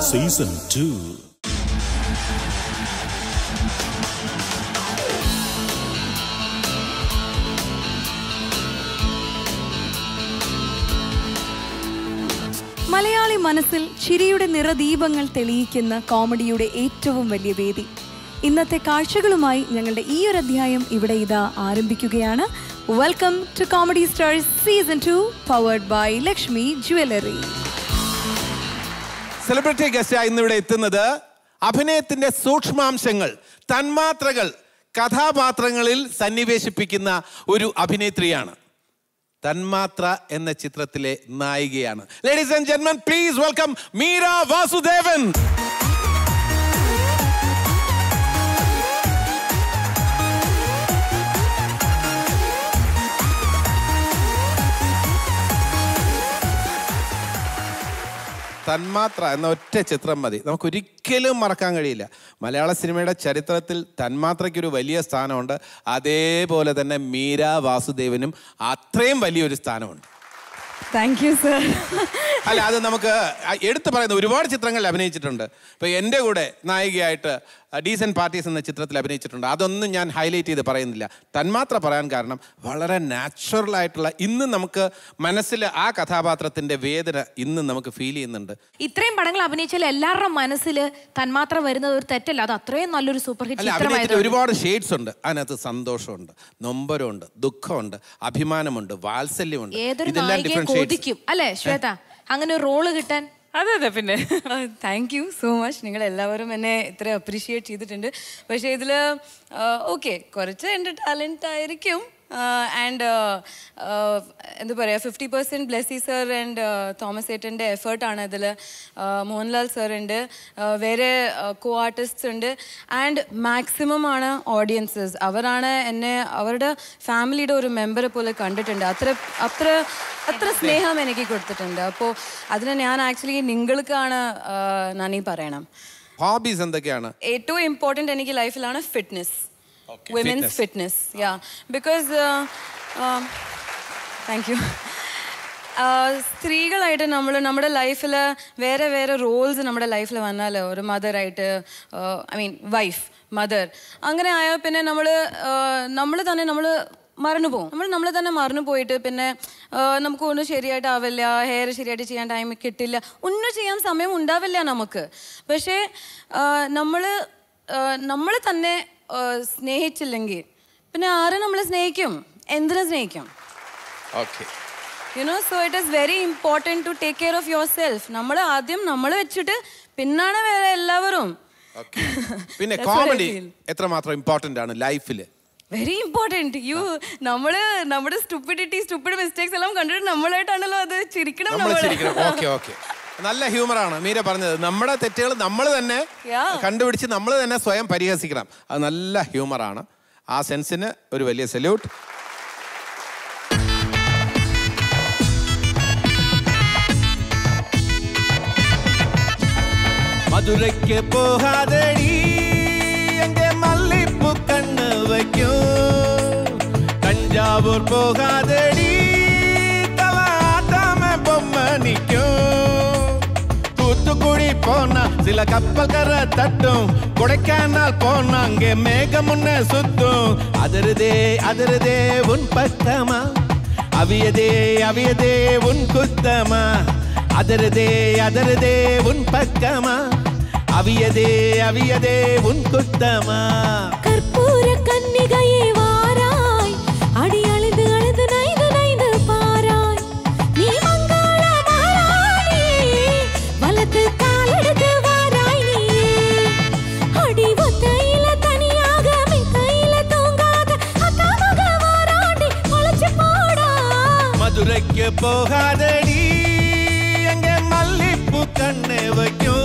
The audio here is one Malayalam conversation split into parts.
സീസൺ ടു മലയാളി മനസ്സിൽ ചിരിയുടെ നിറദീപങ്ങൾ തെളിയിക്കുന്ന കോമഡിയുടെ ഏറ്റവും വലിയ വേദി ഇന്നത്തെ കാഴ്ചകളുമായി ഞങ്ങളുടെ ഈ ഒരു അധ്യായം ഇവിടെ ഇതാ ആരംഭിക്കുകയാണ് welcome to comedy stars season two powered by Lakshmi jewellery celebrity ഗസ്റ്റായി ഇന്ന് ഇവിടെ എത്തുന്നത് അഭിനയത്തിന്റെ സൂക്ഷ്മാംശങ്ങൾ തന്മാത്രകൾ കഥാപാത്രങ്ങളിൽ സന്നിവേശിപ്പിക്കുന്ന ഒരു അഭിനേത്രിയാണ് തന്മാത്ര എന്ന ചിത്രത്തിലെ നായികയാണ് ലേഡീസ് ആൻഡ് ജെന്മൻ പ്ലീസ് വെൽക്കം മീര വാസുദേവൻ തന്മാത്ര എന്ന ഒറ്റ ചിത്രം മതി നമുക്ക് ഒരിക്കലും മറക്കാൻ കഴിയില്ല മലയാള സിനിമയുടെ ചരിത്രത്തിൽ തന്മാത്രയ്ക്കൊരു വലിയ സ്ഥാനമുണ്ട് അതേപോലെ തന്നെ മീര വാസുദേവനും അത്രയും വലിയൊരു സ്ഥാനമുണ്ട് താങ്ക് യു സർ അല്ല അത് നമുക്ക് എടുത്തു പറയുന്ന ഒരുപാട് ചിത്രങ്ങളിൽ അഭിനയിച്ചിട്ടുണ്ട് ഇപ്പൊ എൻ്റെ കൂടെ നായികയായിട്ട് ഡീസൻ പാർട്ടീസ് എന്ന ചിത്രത്തിൽ അഭിനയിച്ചിട്ടുണ്ട് അതൊന്നും ഞാൻ ഹൈലൈറ്റ് ചെയ്ത് പറയുന്നില്ല തന്മാത്ര പറയാൻ കാരണം വളരെ നാച്ചുറൽ ആയിട്ടുള്ള ഇന്ന് നമുക്ക് മനസ്സിൽ ആ കഥാപാത്രത്തിന്റെ വേദന ഇന്ന് നമുക്ക് ഫീൽ ചെയ്യുന്നുണ്ട് ഇത്രയും പടങ്ങൾ അഭിനയിച്ചാൽ എല്ലാവരുടെ മനസ്സിൽ തന്മാത്ര വരുന്നത് ഒരു തെറ്റല്ല അത് അത്രയും നല്ലൊരു സൂപ്പർ ഹിറ്റ് അല്ല അഭിനയത്തിൽ ചിത്രമായത് ഒരുപാട് ഷെയ്ഡ്സ് ഉണ്ട് അതിനകത്ത് സന്തോഷമുണ്ട് നൊമ്പരമുണ്ട് ദുഃഖമുണ്ട് അഭിമാനമുണ്ട് വാത്സല്യമുണ്ട് ഏതൊരു ഇതെല്ലാം നായികയും ഡിഫറെന്റ് ഷെയ്ഡ്സ് കൊതിക്കും അല്ലേ ശ്വേത അങ്ങനെ ഒരു റോള് കിട്ടാൻ അതെ അതെ പിന്നെ താങ്ക് യു സോ മച്ച് നിങ്ങൾ എല്ലാവരും എന്നെ ഇത്ര അപ്രീഷിയേറ്റ് ചെയ്തിട്ടുണ്ട് പക്ഷേ ഇതിൽ ഓക്കെ കുറച്ച് എൻ്റെ ടാലൻറ്റ് ആയിരിക്കും ആൻഡ് എന്താ പറയുക fifty percent Blessy sir and Thomas ഏട്ടൻ്റെ എഫേർട്ടാണ് ഇതിൽ മോഹൻലാൽ സർ ഉണ്ട് ആ, വേറെ കോ ആർട്ടിസ്റ്റ്സ് ഉണ്ട് ആൻഡ് മാക്സിമം ആണ് ഓഡിയൻസസ് അവരാണ് എന്നെ അവരുടെ ഫാമിലിയുടെ ഒരു മെമ്പറെ പോലെ കണ്ടിട്ടുണ്ട് അത്ര അത്ര അത്ര സ്നേഹം എനിക്ക് കൊടുത്തിട്ടുണ്ട് അപ്പോൾ അതിന് ഞാൻ ആക്ച്വലി നിങ്ങൾക്കാണ് ആ, നന്ദി പറയണം ഹോബീസ് എന്തൊക്കെയാണ് ഏറ്റവും ഇമ്പോർട്ടൻ്റ് എനിക്ക് ലൈഫിലാണ് fitness women's fitness yeah because thank you സ്ത്രീകളായിട്ട് നമ്മൾ നമ്മുടെ ലൈഫിൽ വേറെ വേറെ റോൾസ് നമ്മുടെ ലൈഫിൽ വന്നാൽ ഒരു മദറായിട്ട് ഐ മീൻ വൈഫ് മദർ അങ്ങനെ ആയാൽ പിന്നെ നമ്മൾ നമ്മൾ തന്നെ നമ്മൾ മറന്നു പോകും നമ്മൾ നമ്മൾ തന്നെ മറന്നു പോയിട്ട് പിന്നെ ആ, നമുക്ക് ഒന്നും ശരിയായിട്ടാവില്ല ഹെയർ ശരിയായിട്ട് ചെയ്യാൻ ടൈം കിട്ടില്ല ഒന്നും ചെയ്യാൻ സമയം ഉണ്ടാവില്ല നമുക്ക് പക്ഷേ നമ്മൾ നമ്മൾ തന്നെ ആ, സ്നേഹിച്ചില്ലെങ്കിൽ പിന്നെ ആരും നമ്മളെ സ്നേഹിക്കും എന്തിനു സ്നേഹിക്കും okay you know so it is very important to take care of yourself നമ്മൾ ആദ്യം നമ്മൾ വെച്ചിട്ട് പിന്നാണ് വേറെ എല്ലാവരും ഓക്കെ പിന്നെ That's what I comedy feel. എത്രമാത്രം ഇമ്പോർട്ടൻ്റ് ആണ് ലൈഫിൽ വെരി ഇമ്പോർട്ടൻറ്റ് യു നമ്മള് നമ്മുടെ സ്റ്റുപ്പിഡിറ്റി സ്റ്റുപ്പിഡ് മിസ്റ്റേക്സ് എല്ലാം കണ്ടിട്ട് നമ്മളായിട്ടാണല്ലോ അത് ചിരിക്കണം നമ്മൾ നമ്മള്. ചിരിക്കണം ഓക്കെ ഓക്കെ നല്ല ഹ്യൂമറാണ് മീര പറഞ്ഞത് നമ്മുടെ തെറ്റുകൾ നമ്മൾ തന്നെ Yeah. കണ്ടുപിടിച്ച് നമ്മൾ തന്നെ സ്വയം പരിഹസിക്കണം അത് നല്ല ഹ്യൂമറാണ് ആ സെൻസിന് ഒരു വലിയ സല്യൂട്ട് മധുരയ്ക്ക് പോകാതടി എന്റെ മല്ലിപ്പു കണ്ണ് വയ്ക്കും തഞ്ചാവൂർ പോകാതടി തലാട്ടാമ ബൊമ്മ നിൽക്കും தூத்துக்குடி போனா சில கப்பல் கரை தட்டும் கொடைக்கானல் போனா அங்கே மேகம் முன்ன சுத்தும் அதிருதே அதிருதே உன் பக்கமா அவியதே அவியதே உன் குத்தமா அதிருதே அதிருதே உன் பக்கமா அவியதே அவியதே உன் குத்தமா കർപ്പൂര കന്യകയെ വാരായ് അടി അഴുത് അഴുത് നൈത് നൈത് പാരായ് നീ മംഗള മഹാറാണി വലത്ത് കാലെടുത്ത് വാരായ് നീ അടി ഒത്തയില തനിയാക മിത്തയില തൂങ്ങാക അത്തമക വാരാണ്ടി ഒളിച്ചു പോടാ மதுரைக்கு போகாதடி எங்க மல்லிப்பூ கண்ணு வைக்கும்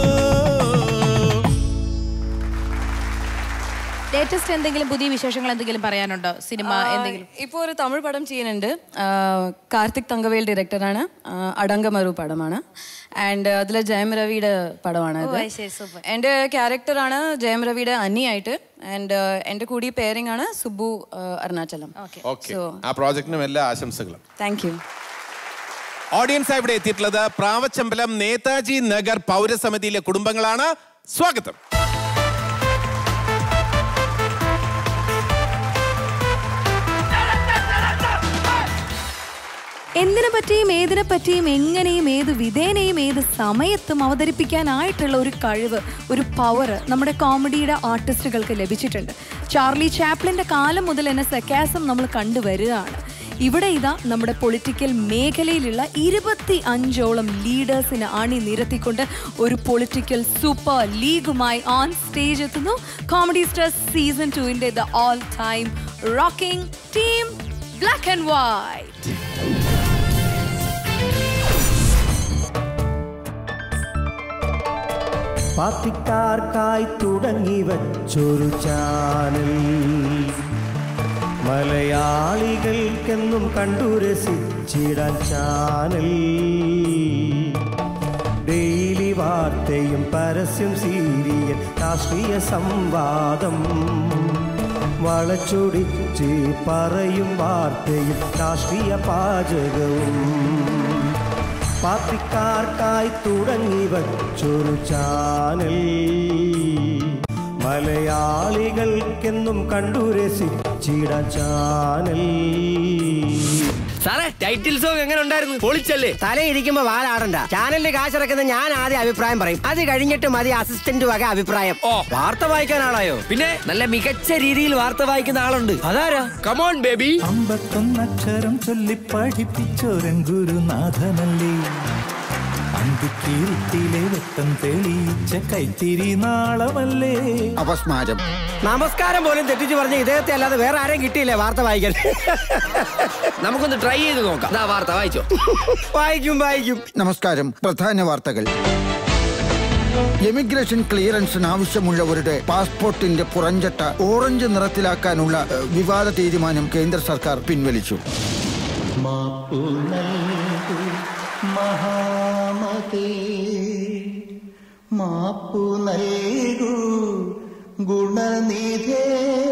ലേറ്റസ്റ്റ് എന്തെങ്കിലും പുതിയ വിശേഷങ്ങൾ എന്തെങ്കിലും പറയാനുണ്ടോ സിനിമ എന്തെങ്കിലും ഇപ്പോൾ ഒരു തമിഴ് പടം ചെയ്യുന്നുണ്ട് ആ, കാർത്തിക് തങ്കവേൽ ഡയറക്ടറാണ് ആ, അടങ്കമരു പടമാണ് ആൻഡ് അതിൽ ജയം രവിയുടെ പടമാണ് ഇത്. അത് ശരി, super. എൻ്റെ ക്യാരക്ടറാണ് ജയം രവിയുടെ അനിയായിട്ട് ആൻഡ് എൻ്റെ കൂടി പേരിംഗ് ആണ് സുബു ആ, അരുണാചലം ഓക്കെ ആ പ്രോജക്റ്റിനും എല്ലാ ആശംസകളും താങ്ക് യു ഓഡിയൻസ് ഇവിടെ എത്തിയിട്ടുള്ളത് പ്രാവച്ചമ്പലം നേതാജി നഗർ പൗരസമിതിയിലെ കുടുംബങ്ങളാണ് സ്വാഗതം എന്തിനെ പറ്റിയും ഏതിനെ പറ്റിയും എങ്ങനെയും ഏത് വിധേനയും ഏത് സമയത്തും അവതരിപ്പിക്കാനായിട്ടുള്ള ഒരു കഴിവ് ഒരു പവർ നമ്മുടെ കോമഡിയുടെ ആർട്ടിസ്റ്റുകൾക്ക് ലഭിച്ചിട്ടുണ്ട് ചാർലി ചാപ്ലിന്റെ കാലം മുതൽ തന്നെ സെക്കാസം നമ്മൾ കണ്ടുവരികയാണ് ഇവിടെ ഇതാ നമ്മുടെ പൊളിറ്റിക്കൽ മേഖലയിലുള്ള ഇരുപത്തി അഞ്ചോളം ലീഡേഴ്സിനെ അണി നിരത്തിക്കൊണ്ട് ഒരു പൊളിറ്റിക്കൽ സൂപ്പർ ലീഗുമായി ഓൺ സ്റ്റേജ് എത്തുന്നു കോമഡി സ്റ്റാർസ് സീസൺ ടുവിന്റെ the all time rocking team black and white പാർട്ടിക്കാർക്കായി തുടങ്ങി വച്ചൊരു ചാനൽ മലയാളികൾക്കെന്നും കണ്ടു രസിച്ചിടാൻ ചാനൽ ഡെയിലി വാർത്തയും പരസ്യം സീരിയൽ രാഷ്ട്രീയ സംവാദം വളച്ചൊടിച്ച് പറയും വാർത്തയും രാഷ്ട്രീയ പാചകവും പാർട്ടിക്കാർക്കായി തുടങ്ങി വച്ചൊരു ചാനൽ മലയാളികൾക്കെന്നും കണ്ടു രസിച്ചിടാൻ ചാനൽ സാറേ ടൈറ്റിൽ സോങ് എങ്ങനെ ഉണ്ടായിരുന്നു പൊളിച്ചല്ലേ തലയിരിക്കുമ്പോ വാലാടണ്ട ചാനലിന് കാശിറക്കുന്ന ഞാൻ ആദ്യം അഭിപ്രായം പറയും അത് കഴിഞ്ഞിട്ട് മതി അസിസ്റ്റന്റ് വക അഭിപ്രായം ഓ വാർത്ത വായിക്കാൻ ആളായോ പിന്നെ നല്ല മികച്ച രീതിയിൽ വാർത്ത വായിക്കുന്ന ആളുണ്ട് അതാരാ കമോൺ ബേബി അമ്പത്തൊന്നക്ഷരം ചൊല്ലി പഠിപ്പിച്ചോരൻ ഗുരുനാഥനല്ലേ അന്തിക്കീർത്തിയിലെ വെട്ടം തെളിയിച്ച കൈത്തിരി നാളമല്ലേ അപസ്മാരം നമസ്കാരം പോലും തെറ്റിച്ച് പറഞ്ഞ ഇദ്ദേഹത്തെ അല്ലാതെ വേറെ ആരെയും കിട്ടിയില്ലേ വാർത്ത വായിക്കാൻ നമുക്കൊന്ന് ട്രൈ ചെയ്ത് നോക്കാം ദാ വാർത്ത വായിച്ചോ വായിക്കും വായിക്കും നമസ്കാരം പ്രധാന വാർത്തകൾ എമിഗ്രേഷൻ ക്ലിയറൻസിന് ആവശ്യമുള്ളവരുടെ പാസ്പോർട്ടിന്റെ പുറഞ്ചട്ട ഓറഞ്ച് നിറത്തിലാക്കാനുള്ള ഏഹ്, വിവാദ തീരുമാനം കേന്ദ്ര സർക്കാർ പിൻവലിച്ചു മാപ്പു നൽകൂ മഹാമതേ മാപ്പു നൽകൂ ഗുണനിധേ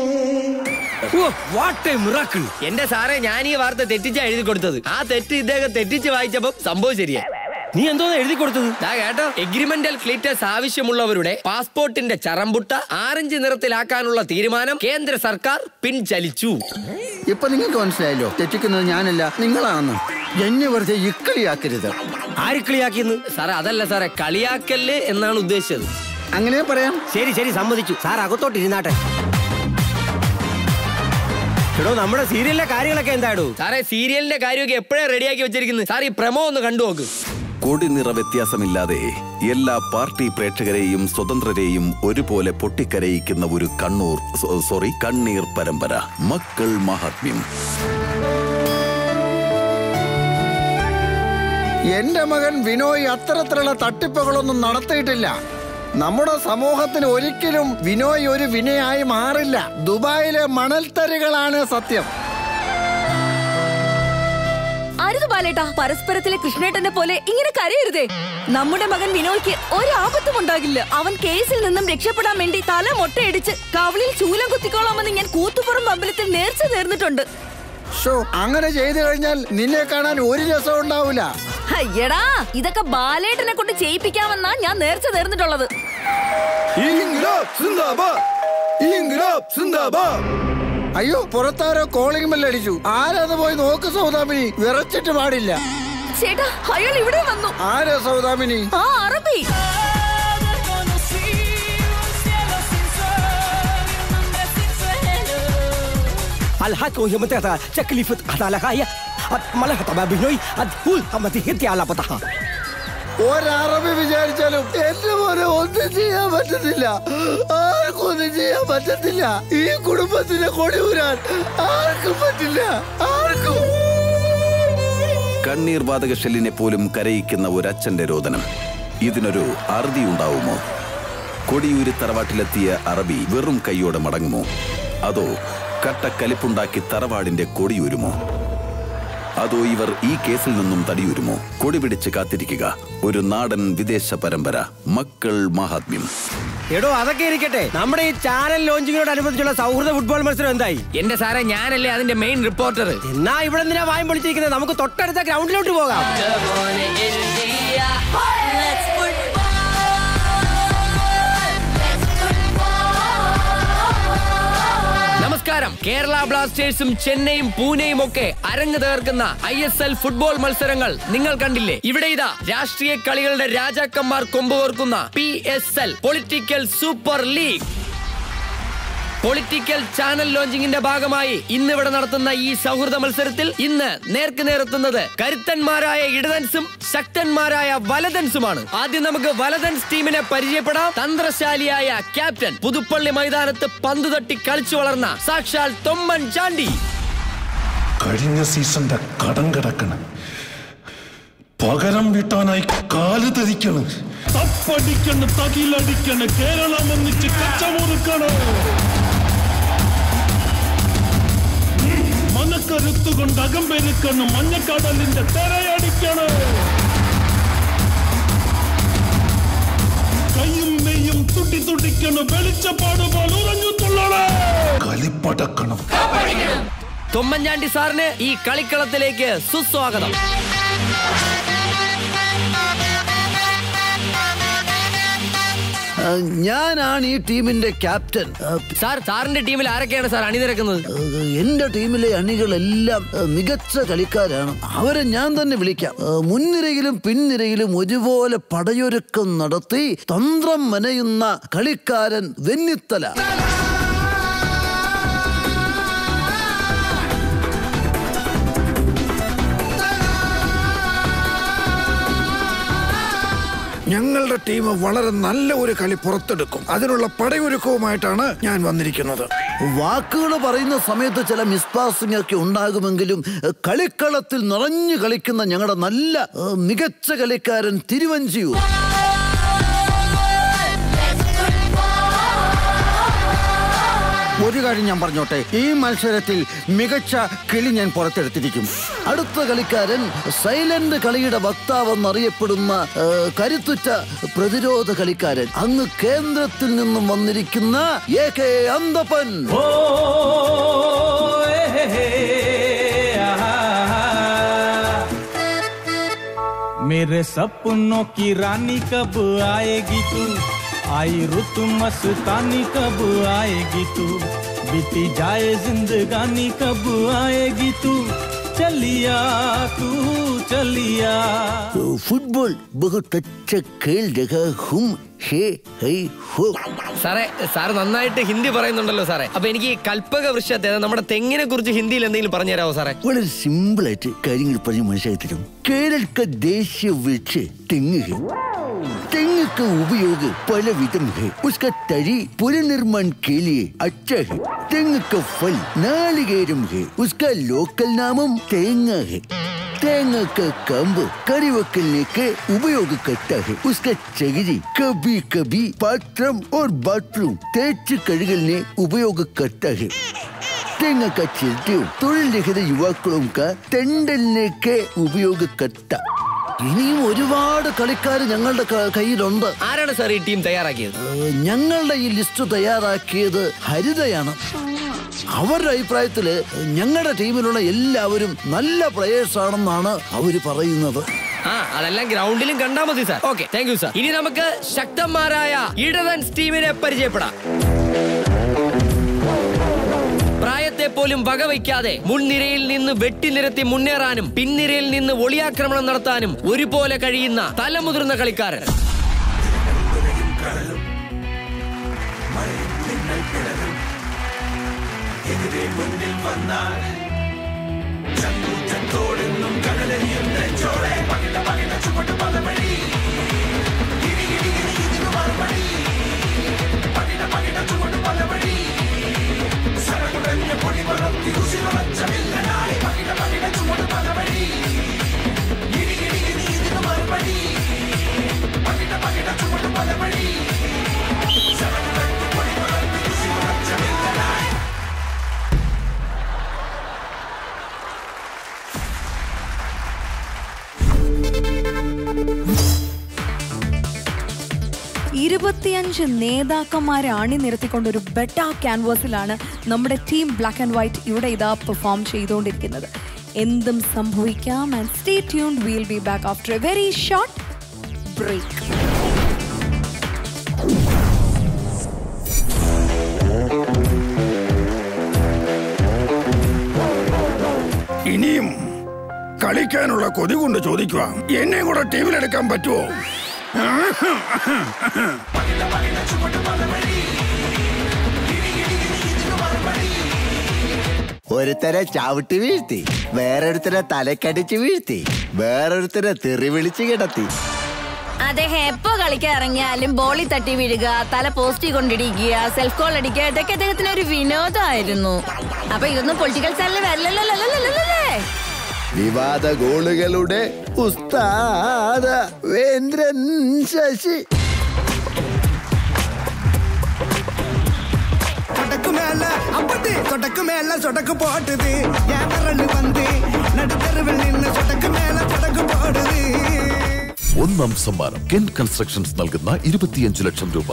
വാട്ട് മിറാക്കിൾ എന്റെ സാറേ ഞാൻ ഈ വാർത്ത തെറ്റിച്ചാ എഴുതി കൊടുത്തത് ആ തെറ്റ് ഇദ്ദേഹം തെറ്റിച്ച് വായിച്ചപ്പോ സംഭവം ശരിയാ നീ എന്തോന്ന് എഴുതി കൊടുത്തത് ദാ കേട്ടോ എഗ്രിമെന്റൽ ക്ലീറ്റസ് ആവശ്യമുള്ളവരുടെ പാസ്പോർട്ടിന്റെ ചറമ്പുട്ട ആറഞ്ച് നിറത്തിലാക്കാനുള്ള തീരുമാനം കേന്ദ്ര സർക്കാർ പിൻചലിച്ചു ഇപ്പൊ നിങ്ങൾക്ക് മനസ്സിലായല്ലോ തെറ്റിക്കുന്നത് ഞാനല്ല നിങ്ങളാണെന്ന് എന്നെ വെറുതെ ഇക്കളിയാക്കരുത് ആര് കളിയാക്കിയെന്ന് സാറേ അതല്ല സാറേ കളിയാക്കല് എന്നാണ് ഉദ്ദേശിച്ചത് അങ്ങനെ പറയാം ശരി ശരി സമ്മതിച്ചു സാർ അകത്തോട്ട് ഇരുന്നാട്ടെ എടോ നമ്മുടെ സീരിയലിലെ കാര്യങ്ങളൊക്കെ എന്താടോ സാറേ സീരിയലിന്റെ കാര്യമൊക്കെ എപ്പോഴേ റെഡിയാക്കി വെച്ചിരിക്കുന്നത് സാർ ഈ പ്രമോ ഒന്ന് കണ്ടു നോക്ക് കൊടിനിറ വ്യത്യാസമില്ലാതെ എല്ലാ പാർട്ടി പ്രേക്ഷകരെയും സ്വതന്ത്രരെയും ഒരുപോലെ പൊട്ടിക്കരയിക്കുന്ന ഒരു കണ്ണൂർ സോ- സോറി കണ്ണീർ പരമ്പര മക്കൾ മഹാത്മ്യം എന്റെ മകൻ വിനോയ് അത്തരത്തിലുള്ള തട്ടിപ്പുകളൊന്നും നടത്തിയിട്ടില്ല നമ്മുടെ സമൂഹത്തിന് ഒരിക്കലും വിനോയ് ഒരു വിനയായി മാറില്ല ദുബായിലെ മണൽത്തരികളാണ് സത്യം അരുത് ബാലേട്ടാ പരസ്പരത്തിലെ കൃഷ്ണേട്ടനെ പോലെ ഇങ്ങനെ കരയരുതേ നമ്മുടെ മകൻ വിനോയ്ക്ക് ഒരു ആപത്തും ഉണ്ടാകില്ല അവൻ കേസിൽ നിന്നും രക്ഷപ്പെടാൻ വേണ്ടി തല മൊട്ടയടിച്ച് കവിളിൽ ചൂലം കുത്തിക്കോളാമെന്ന് ഞാൻ കൂത്തുപുറം അമ്പലത്തിൽ നേർച്ച നേർന്നിട്ടുണ്ട് ഷോ അങ്ങനെ ചെയ്തു കഴിഞ്ഞാൽ നിന്നെ കാണാൻ ഒരു രസം ഉണ്ടാവില്ല അയ്യടാ ഇതൊക്കെ ബാലേട്ടനെ കൊണ്ട് ചെയ്യിപ്പിക്കാമെന്നാ ഞാൻ നേർച്ച നേർന്നിട്ടുള്ളത് അയ്യോ പുറത്താരോ കോളിംഗ് ബെൽ അടിച്ചു ആരാന്ന് പോയി നോക്ക് സൗദാമിനി വിറച്ചിട്ട് പാടില്ല ചേട്ടാ അയാൾ ഇവിടെ വന്നു ആരാ സൗദാമിനി ആ അറബി الحق وهي منطقة تكلفة على غاية ملحة مع بنوي الدخول أما تهدي على بطها ഒരറബി വിചാരിച്ചാലും എന്റെ മോനെ ഒന്നും ചെയ്യാൻ പറ്റത്തില്ല ആർക്കും ഒന്നും ചെയ്യാൻ പറ്റത്തില്ല ഈ കുടുംബത്തിന്റെ കൊടി ഊരാൻ ആർക്കും പറ്റില്ല ആർക്കും കണ്ണീർ വാതക ഷെല്ലിനെ പോലും കരയിക്കുന്ന ഒരച്ഛന്റെ രോദനം ഇതിനൊരു അറുതി ഉണ്ടാവുമോ കൊടിയൂരി തറവാട്ടിലെത്തിയ അറബി വെറും കൈയോടെ മടങ്ങുമോ അതോ കട്ടക്കലിപ്പുണ്ടാക്കി തറവാടിന്റെ കൊടിയൂരുമോ അതോ ഇവർ ഈ കേസിൽ നിന്നും തടിയൂരുമോ കൊടി പിടിച്ച് കാത്തിരിക്കുക ഒരു നാടൻ വിദേശ പരമ്പര മക്കൾ മഹാത്മ്യം എടോ അതൊക്കെ ഇരിക്കട്ടെ നമ്മുടെ ഈ ചാനൽ ലോഞ്ചിങ്ങിനോടനുബന്ധിച്ചുള്ള സൗഹൃദ ഫുട്ബോൾ മത്സരം എന്തായി എന്റെ സാറേ ഞാനല്ലേ അതിന്റെ മെയിൻ റിപ്പോർട്ടർ എന്നാ ഇവിടെ എന്തിനാ വായും പൊളിച്ചിരിക്കുന്നത് നമുക്ക് തൊട്ടടുത്ത ഗ്രൗണ്ടിലോട്ട് പോകാം നമസ്കാരം കേരള ബ്ലാസ്റ്റേഴ്സും ചെന്നൈയും പൂനെയും ഒക്കെ അരങ്ങ് തകർക്കുന്ന ഐ എസ് എൽ ഫുട്ബോൾ മത്സരങ്ങൾ നിങ്ങൾ കണ്ടില്ലേ ഇവിടെ ഇതാ രാഷ്ട്രീയ കളികളുടെ രാജാക്കന്മാർ കൊമ്പുകോർക്കുന്ന P S L political super league political channel ലോഞ്ചിങ്ങിന്റെ ഭാഗമായി ഇന്ന് ഇവിടെ നടത്തുന്ന ഈ സൗഹൃദ മത്സരത്തിൽ ഇന്ന് നേർക്ക് നേരെത്തുന്നത് കരുത്തന്മാരായ ഇടതൻസും ശക്തന്മാരായ വലതൻസുമാണ് ആദ്യം നമുക്ക് വലതൻസ് ടീമിനെ പരിചയപ്പെടാം തന്ത്രശാലിയായ ക്യാപ്റ്റൻ പുതുപ്പള്ളി മൈതാനത്ത് പന്ത് തട്ടി കളിച്ചു വളർന്ന സാക്ഷാൽ തൊമ്മൻ ചാണ്ടി കഴിഞ്ഞ സീസന്റെ കടം കിടക്കണ് പകരം വീട്ടാനായി കാല് ധരിക്കണ് തപ്പടിക്കണ് തകിലടിക്കണ് കേരളം ഒന്നിച്ച് കച്ചമുറുക്കണ് മനക്കരുത്തുകൊണ്ട് അകമ്പെരുക്കണ് മഞ്ഞക്കടലിന്റെ തെരയടിക്കണ് കയ്യും മെയ്യും തുട്ടി തുടിക്കണ് വെളിച്ചപ്പാട് പോലെ ഉറഞ്ഞു തുള്ളണേ കലിപ്പടക്കണം തൊമ്മൻചാണ്ടി സാറിന് ഈ കളിക്കളത്തിലേക്ക് സുസ്വാഗതം ഞാനാണ് ഈ ടീമിന്റെ ക്യാപ്റ്റൻ സാർ സാറിന്റെ ടീമിൽ ആരൊക്കെയാണ് സാർ അണിനിരക്കുന്നത് എന്റെ ടീമിലെ അണികളെല്ലാം ഏ, മികച്ച കളിക്കാരാണ് അവരെ ഞാൻ തന്നെ വിളിക്കാം ഏ, മുൻനിരയിലും പിൻനിരയിലും ഒരുപോലെ പടയൊരുക്കം നടത്തി തന്ത്രം മനയുന്ന കളിക്കാരൻ വെന്നിത്തല ഞങ്ങളുടെ ടീം വളരെ നല്ല ഒരു കളി പുറത്തെടുക്കും അതിനുള്ള പടയൊരുക്കവുമായിട്ടാണ് ഞാൻ വന്നിരിക്കുന്നത് വാക്കുകൾ പറയുന്ന സമയത്ത് ചില മിസ്പാസിംഗ് ഒക്കെ ഉണ്ടാകുമെങ്കിലും ഏ, കളിക്കളത്തിൽ നിറഞ്ഞു കളിക്കുന്ന ഞങ്ങളുടെ നല്ല ഏ, മികച്ച കളിക്കാരൻ തിരുവഞ്ചിയൂർ ഒരു കാര്യം ഞാൻ പറഞ്ഞോട്ടെ ഈ മത്സരത്തിൽ മികച്ച കിളി ഞാൻ പുറത്തെടുത്തിരിക്കും അടുത്ത കളിക്കാരൻ സൈലന്റ് കളിയുടെ വക്താവെന്നറിയപ്പെടുന്ന ഏ, കരുത്തുറ്റ പ്രതിരോധ കളിക്കാരൻ അങ്ങ് കേന്ദ്രത്തിൽ നിന്നും വന്നിരിക്കുന്ന എ കെ അന്തപ്പൻ मेरे सपनों की रानी कब आएगी तू आई रुत मस्तानी कब आएगी तू बीती जाए जिंदगानी कब आएगी तू चलिया तू चलिया ഫുട്ബോൾ ബഹുത് അച്ഛ ഖേൽ രഹാ ഹും ഹേ ഹൈ ഹോ സാറേ സാർ നന്നായിട്ട് ഹിന്ദി പറയുന്നുണ്ടല്ലോ സാറേ അപ്പൊ എനിക്ക് ഈ കൽപ്പക വൃക്ഷത്തെ അതായത് നമ്മുടെ തെങ്ങിനെ കുറിച്ച് ഹിന്ദിയിൽ എന്തെങ്കിലും പറഞ്ഞു തരാമോ സാറേ വളരെ സിമ്പിൾ ആയിട്ട് കാര്യങ്ങൾ പറഞ്ഞ് മനസ്സിലാക്കി തരും കേരള का देशीय वृक्ष तेंग है तेंग का उपयोग पल विधम है उसका तरी पुनर्निर्माण के लिए अच्छा है तेंग का फल नालिगेरम है उसका लोकल नामम तेंगा है तेंगा का कंब करी वकलने के उपयोग करता है उसका चगरी कभी कभी बाथरूम और बाथरूम तेज कड़गलने उपयोग करता है തെങ്ങ കച്ചിട്ടും തൊഴിൽ രഹിത യുവാക്കളും തെണ്ടലിനൊക്കെ ഉപയോഗക്കട്ട ഇനിയും ഒരുപാട് കളിക്കാർ ഞങ്ങളുടെ ക- കയ്യിലുണ്ട് ആരാണ് സാർ ഈ ടീം തയ്യാറാക്കിയത് ഏഹ്, ഞങ്ങളുടെ ഈ ലിസ്റ്റ് തയ്യാറാക്കിയത് ഹരിതയാണ് അവരുടെ അഭിപ്രായത്തില് ഞങ്ങളുടെ ടീമിലുള്ള എല്ലാവരും നല്ല പ്ലേയേഴ്സ് ആണെന്നാണ് അവര് പറയുന്നത് ആ അതെല്ലാം ഗ്രൗണ്ടിലും കണ്ടാ മതി sir okay thank you sir ഇനി നമുക്ക് ശക്തന്മാരായ ഇടവൻസ് ടീമിനെ പരിചയപ്പെടാം പ്രായത്തെ പോലും വകവയ്ക്കാതെ മുൻനിരയിൽ നിന്ന് വെട്ടിനിരത്തി മുന്നേറാനും പിൻനിരയിൽ നിന്ന് ഒളിയാക്രമണം നടത്താനും ഒരുപോലെ കഴിയുന്ന തലമുതിർന്ന കളിക്കാരൻ അഞ്ച് നേതാക്കന്മാരെ അണിനിരത്തിക്കൊണ്ട് ഒരു ബെറ്റ ക്യാൻവാസിലാണ് നമ്മുടെ ടീം ബ്ലാക്ക് ആൻഡ് വൈറ്റ് ഇവിടെ ഇതാ പെർഫോം ചെയ്തുകൊണ്ടിരിക്കുന്നത് എന്തും സംഭവിക്കാം and stay tune will be back after a very short break ഇനിയും കളിക്കാനുള്ള കൊതി കൊണ്ട് ചോദിക്കുക എന്നെ കൂടെ ടീമിലെടുക്കാൻ പറ്റുമോ ഒരുത്തരെ ചവിട്ടി വീഴ്ത്തി വേറൊരുത്തരെ തലക്കടിച്ച് വീഴ്ത്തി വേറൊരുത്തരെ തെറി വിളിച്ച് കിടത്തി അദ്ദേഹം എപ്പോ കളിക്കാൻ ഇറങ്ങിയാലും ബോളിൽ തട്ടി വീഴുക തല പോസ്റ്റിൽ കൊണ്ടിടിക്കുക സെൽഫ് കോൾ അടിക്കുക ഇതൊക്കെ അദ്ദേഹത്തിന് ഒരു വിനോദമായിരുന്നു അപ്പൊ ഇതൊന്നും പൊളിറ്റിക്കൽ ചാനൽ വരലല്ലേ വിവാദ ഗോളുകളുടെ ഉസ്താദ വേന്ദ്രൻ ശശി சொடக்கு மேல அப்படி சொடக்கு மேல சொடக்கு போட்டுது என் விரல் வந்து நடுத்தருவில் நின்று சொடக்கு மேல சொடக்கு போடுது ഒന്നാം സമ്മാനം കെൻ കൺസ്ട്രക്ഷൻസ് നൽകുന്ന ഇരുപത്തിയഞ്ച് ലക്ഷം രൂപ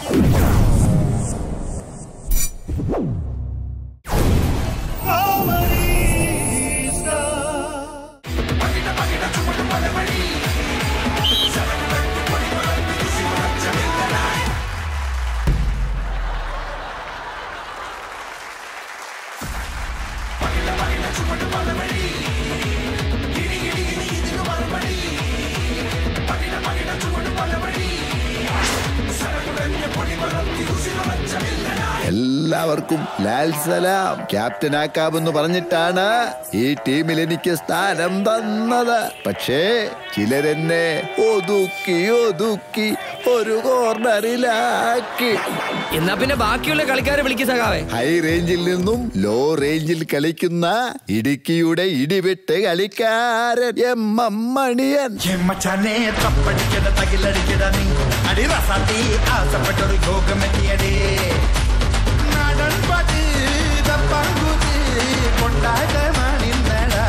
എല്ലാവർക്കും ലാൽ സലാം ക്യാപ്റ്റനാക്കാമെന്ന് പറഞ്ഞിട്ടാണ് ഈ ടീമിൽ എനിക്ക് സ്ഥാനം തന്നത് പക്ഷേ ചിലരെന്നെ ഒതുക്കി ഒതുക്കി ഒരു കോർണറിലാക്കി എന്നാ പിന്നെ ബാക്കിയുള്ള കളിക്കാരെ വിളിക്ക് സഖാവേ ഹൈ റേഞ്ചിൽ നിന്നും ലോ റേഞ്ചിൽ കളിക്കുന്ന ഇടുക്കിയുടെ ഇടിവിട്ട് കളിക്കാരൻ എം എം മണിയൻ മച്ചാനെ തപ്പടിക്കട തകിലടിക്കട നീ അടി റസാത്തി ആസപ്പെട്ടൊരു യോഗമെത്തിയടേ നാടൻ പാട്ട് തപ്പാങ്കുത് കൊണ്ടാട്ടമാണിന്നടാ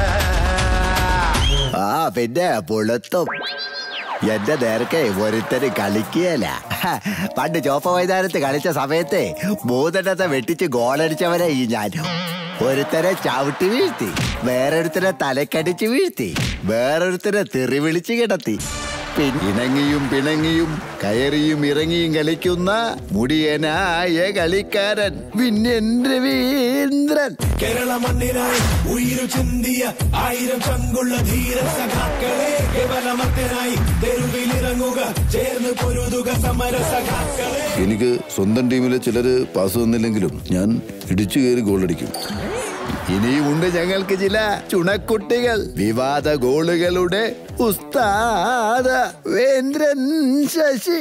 ആ പിന്നെ പുളുത്തും എന്റെ നേരത്തെ ഒരുത്തര് കളിക്കുകയല്ല പണ്ട് ചോപ്പ മൈതാനത്ത് കളിച്ച സമയത്ത് മൂന്നെണ്ണത്തെ വെട്ടിച്ച് ഗോളടിച്ചവരെ ഈ ഞാൻ ഒരുത്തരെ ചവിട്ടി വീഴ്ത്തി വേറൊരുത്തരെ തലക്കടിച്ച് വീഴ്ത്തി വേറൊരുത്തരെ തെറി വിളിച്ച് കിടത്തി പിൻ- ഇണങ്ങിയും പിണങ്ങിയും കയറിയും ഇറങ്ങിയും കളിക്കുന്ന മുടിയനായ കളിക്കാരൻ വിന്യൻ രവീന്ദ്രൻ കേരള മണ്ണിനായി ഉയിരു ചിന്തിയ ആയിരം ചങ്കുള്ള ധീര സഖാക്കളെ കേവലമർത്തനായി തെരുവിലിറങ്ങുക ചേർന്ന് പൊരുതുക സമര സഖാക്കളെ എനിക്ക് സ്വന്തം ടീമിലെ ചിലര് പാസ് തന്നില്ലെങ്കിലും ഞാൻ ഇടിച്ചു കയറി ഗോളടിക്കും ഇനിയുമുണ്ട് ഞങ്ങൾക്ക് ചില ചുണക്കുട്ടികൾ വിവാദ ഗോളുകളുടെ ഉസ്താദ വേന്ദ്രൻ ശശി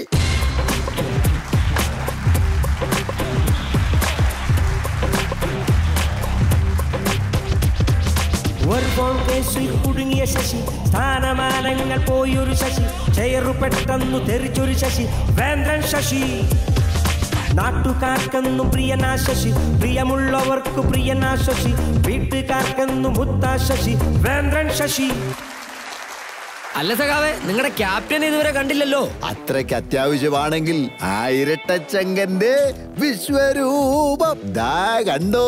ഒരു ഫോൺ കേസിൽ കുടുങ്ങിയ ശശി സ്ഥാനമാനങ്ങൾ പോയൊരു ശശി ചെയറു പെട്ടെന്നു തെറിച്ചൊരു ശശി വേന്ദ്രൻ ശശി നാട്ടുകാർക്കെന്നും പ്രിയനാ ശശി പ്രിയമുള്ളവർക്ക് പ്രിയനാ ശശി വീട്ടുകാർക്കെന്നും മുത്താ ശശി വേന്ദ്രൻ ശശി അല്ല സഖാവേ നിങ്ങളുടെ ക്യാപ്റ്റൻ ഇതുവരെ കണ്ടില്ലല്ലോ അത്രയ്ക്ക് അത്യാവശ്യമാണെങ്കിൽ ആ ഇരട്ടച്ചങ്കന്റെ വിശ്വരൂപം ദാ കണ്ടോ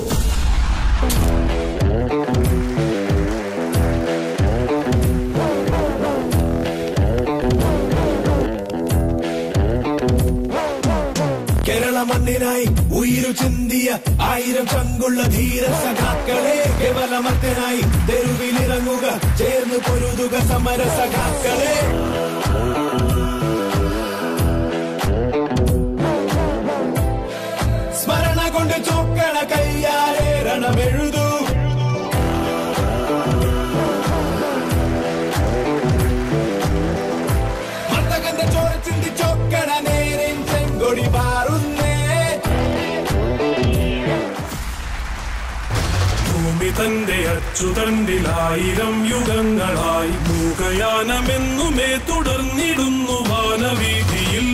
കേരള മണ്ണിനായി ഉയിരു ചിന്തിയ ആയിരം ചങ്കുള്ള ധീര സഖാക്കളെ കേവലമർത്തനായി തെരുവിലിറങ്ങുക ചേർന്ന് പൊരുതുക സമര സഖാക്കളെ സ്മരണ കൊണ്ട് ചൊക്കണ കയ്യാരെ രണമെഴുതൂ മർത്തകന്റെ ചോര ചിന്തി ചൊക്കണ നേരിൻ ചെങ്കൊടി മാറുന്നേ ഭൂമി തന്റെ അച്ചുതണ്ടിലായിരം യുഗങ്ങളായി മൂകയാനമെന്നുമേ തുടർന്നിടുന്നു വാനവീതിയിൽ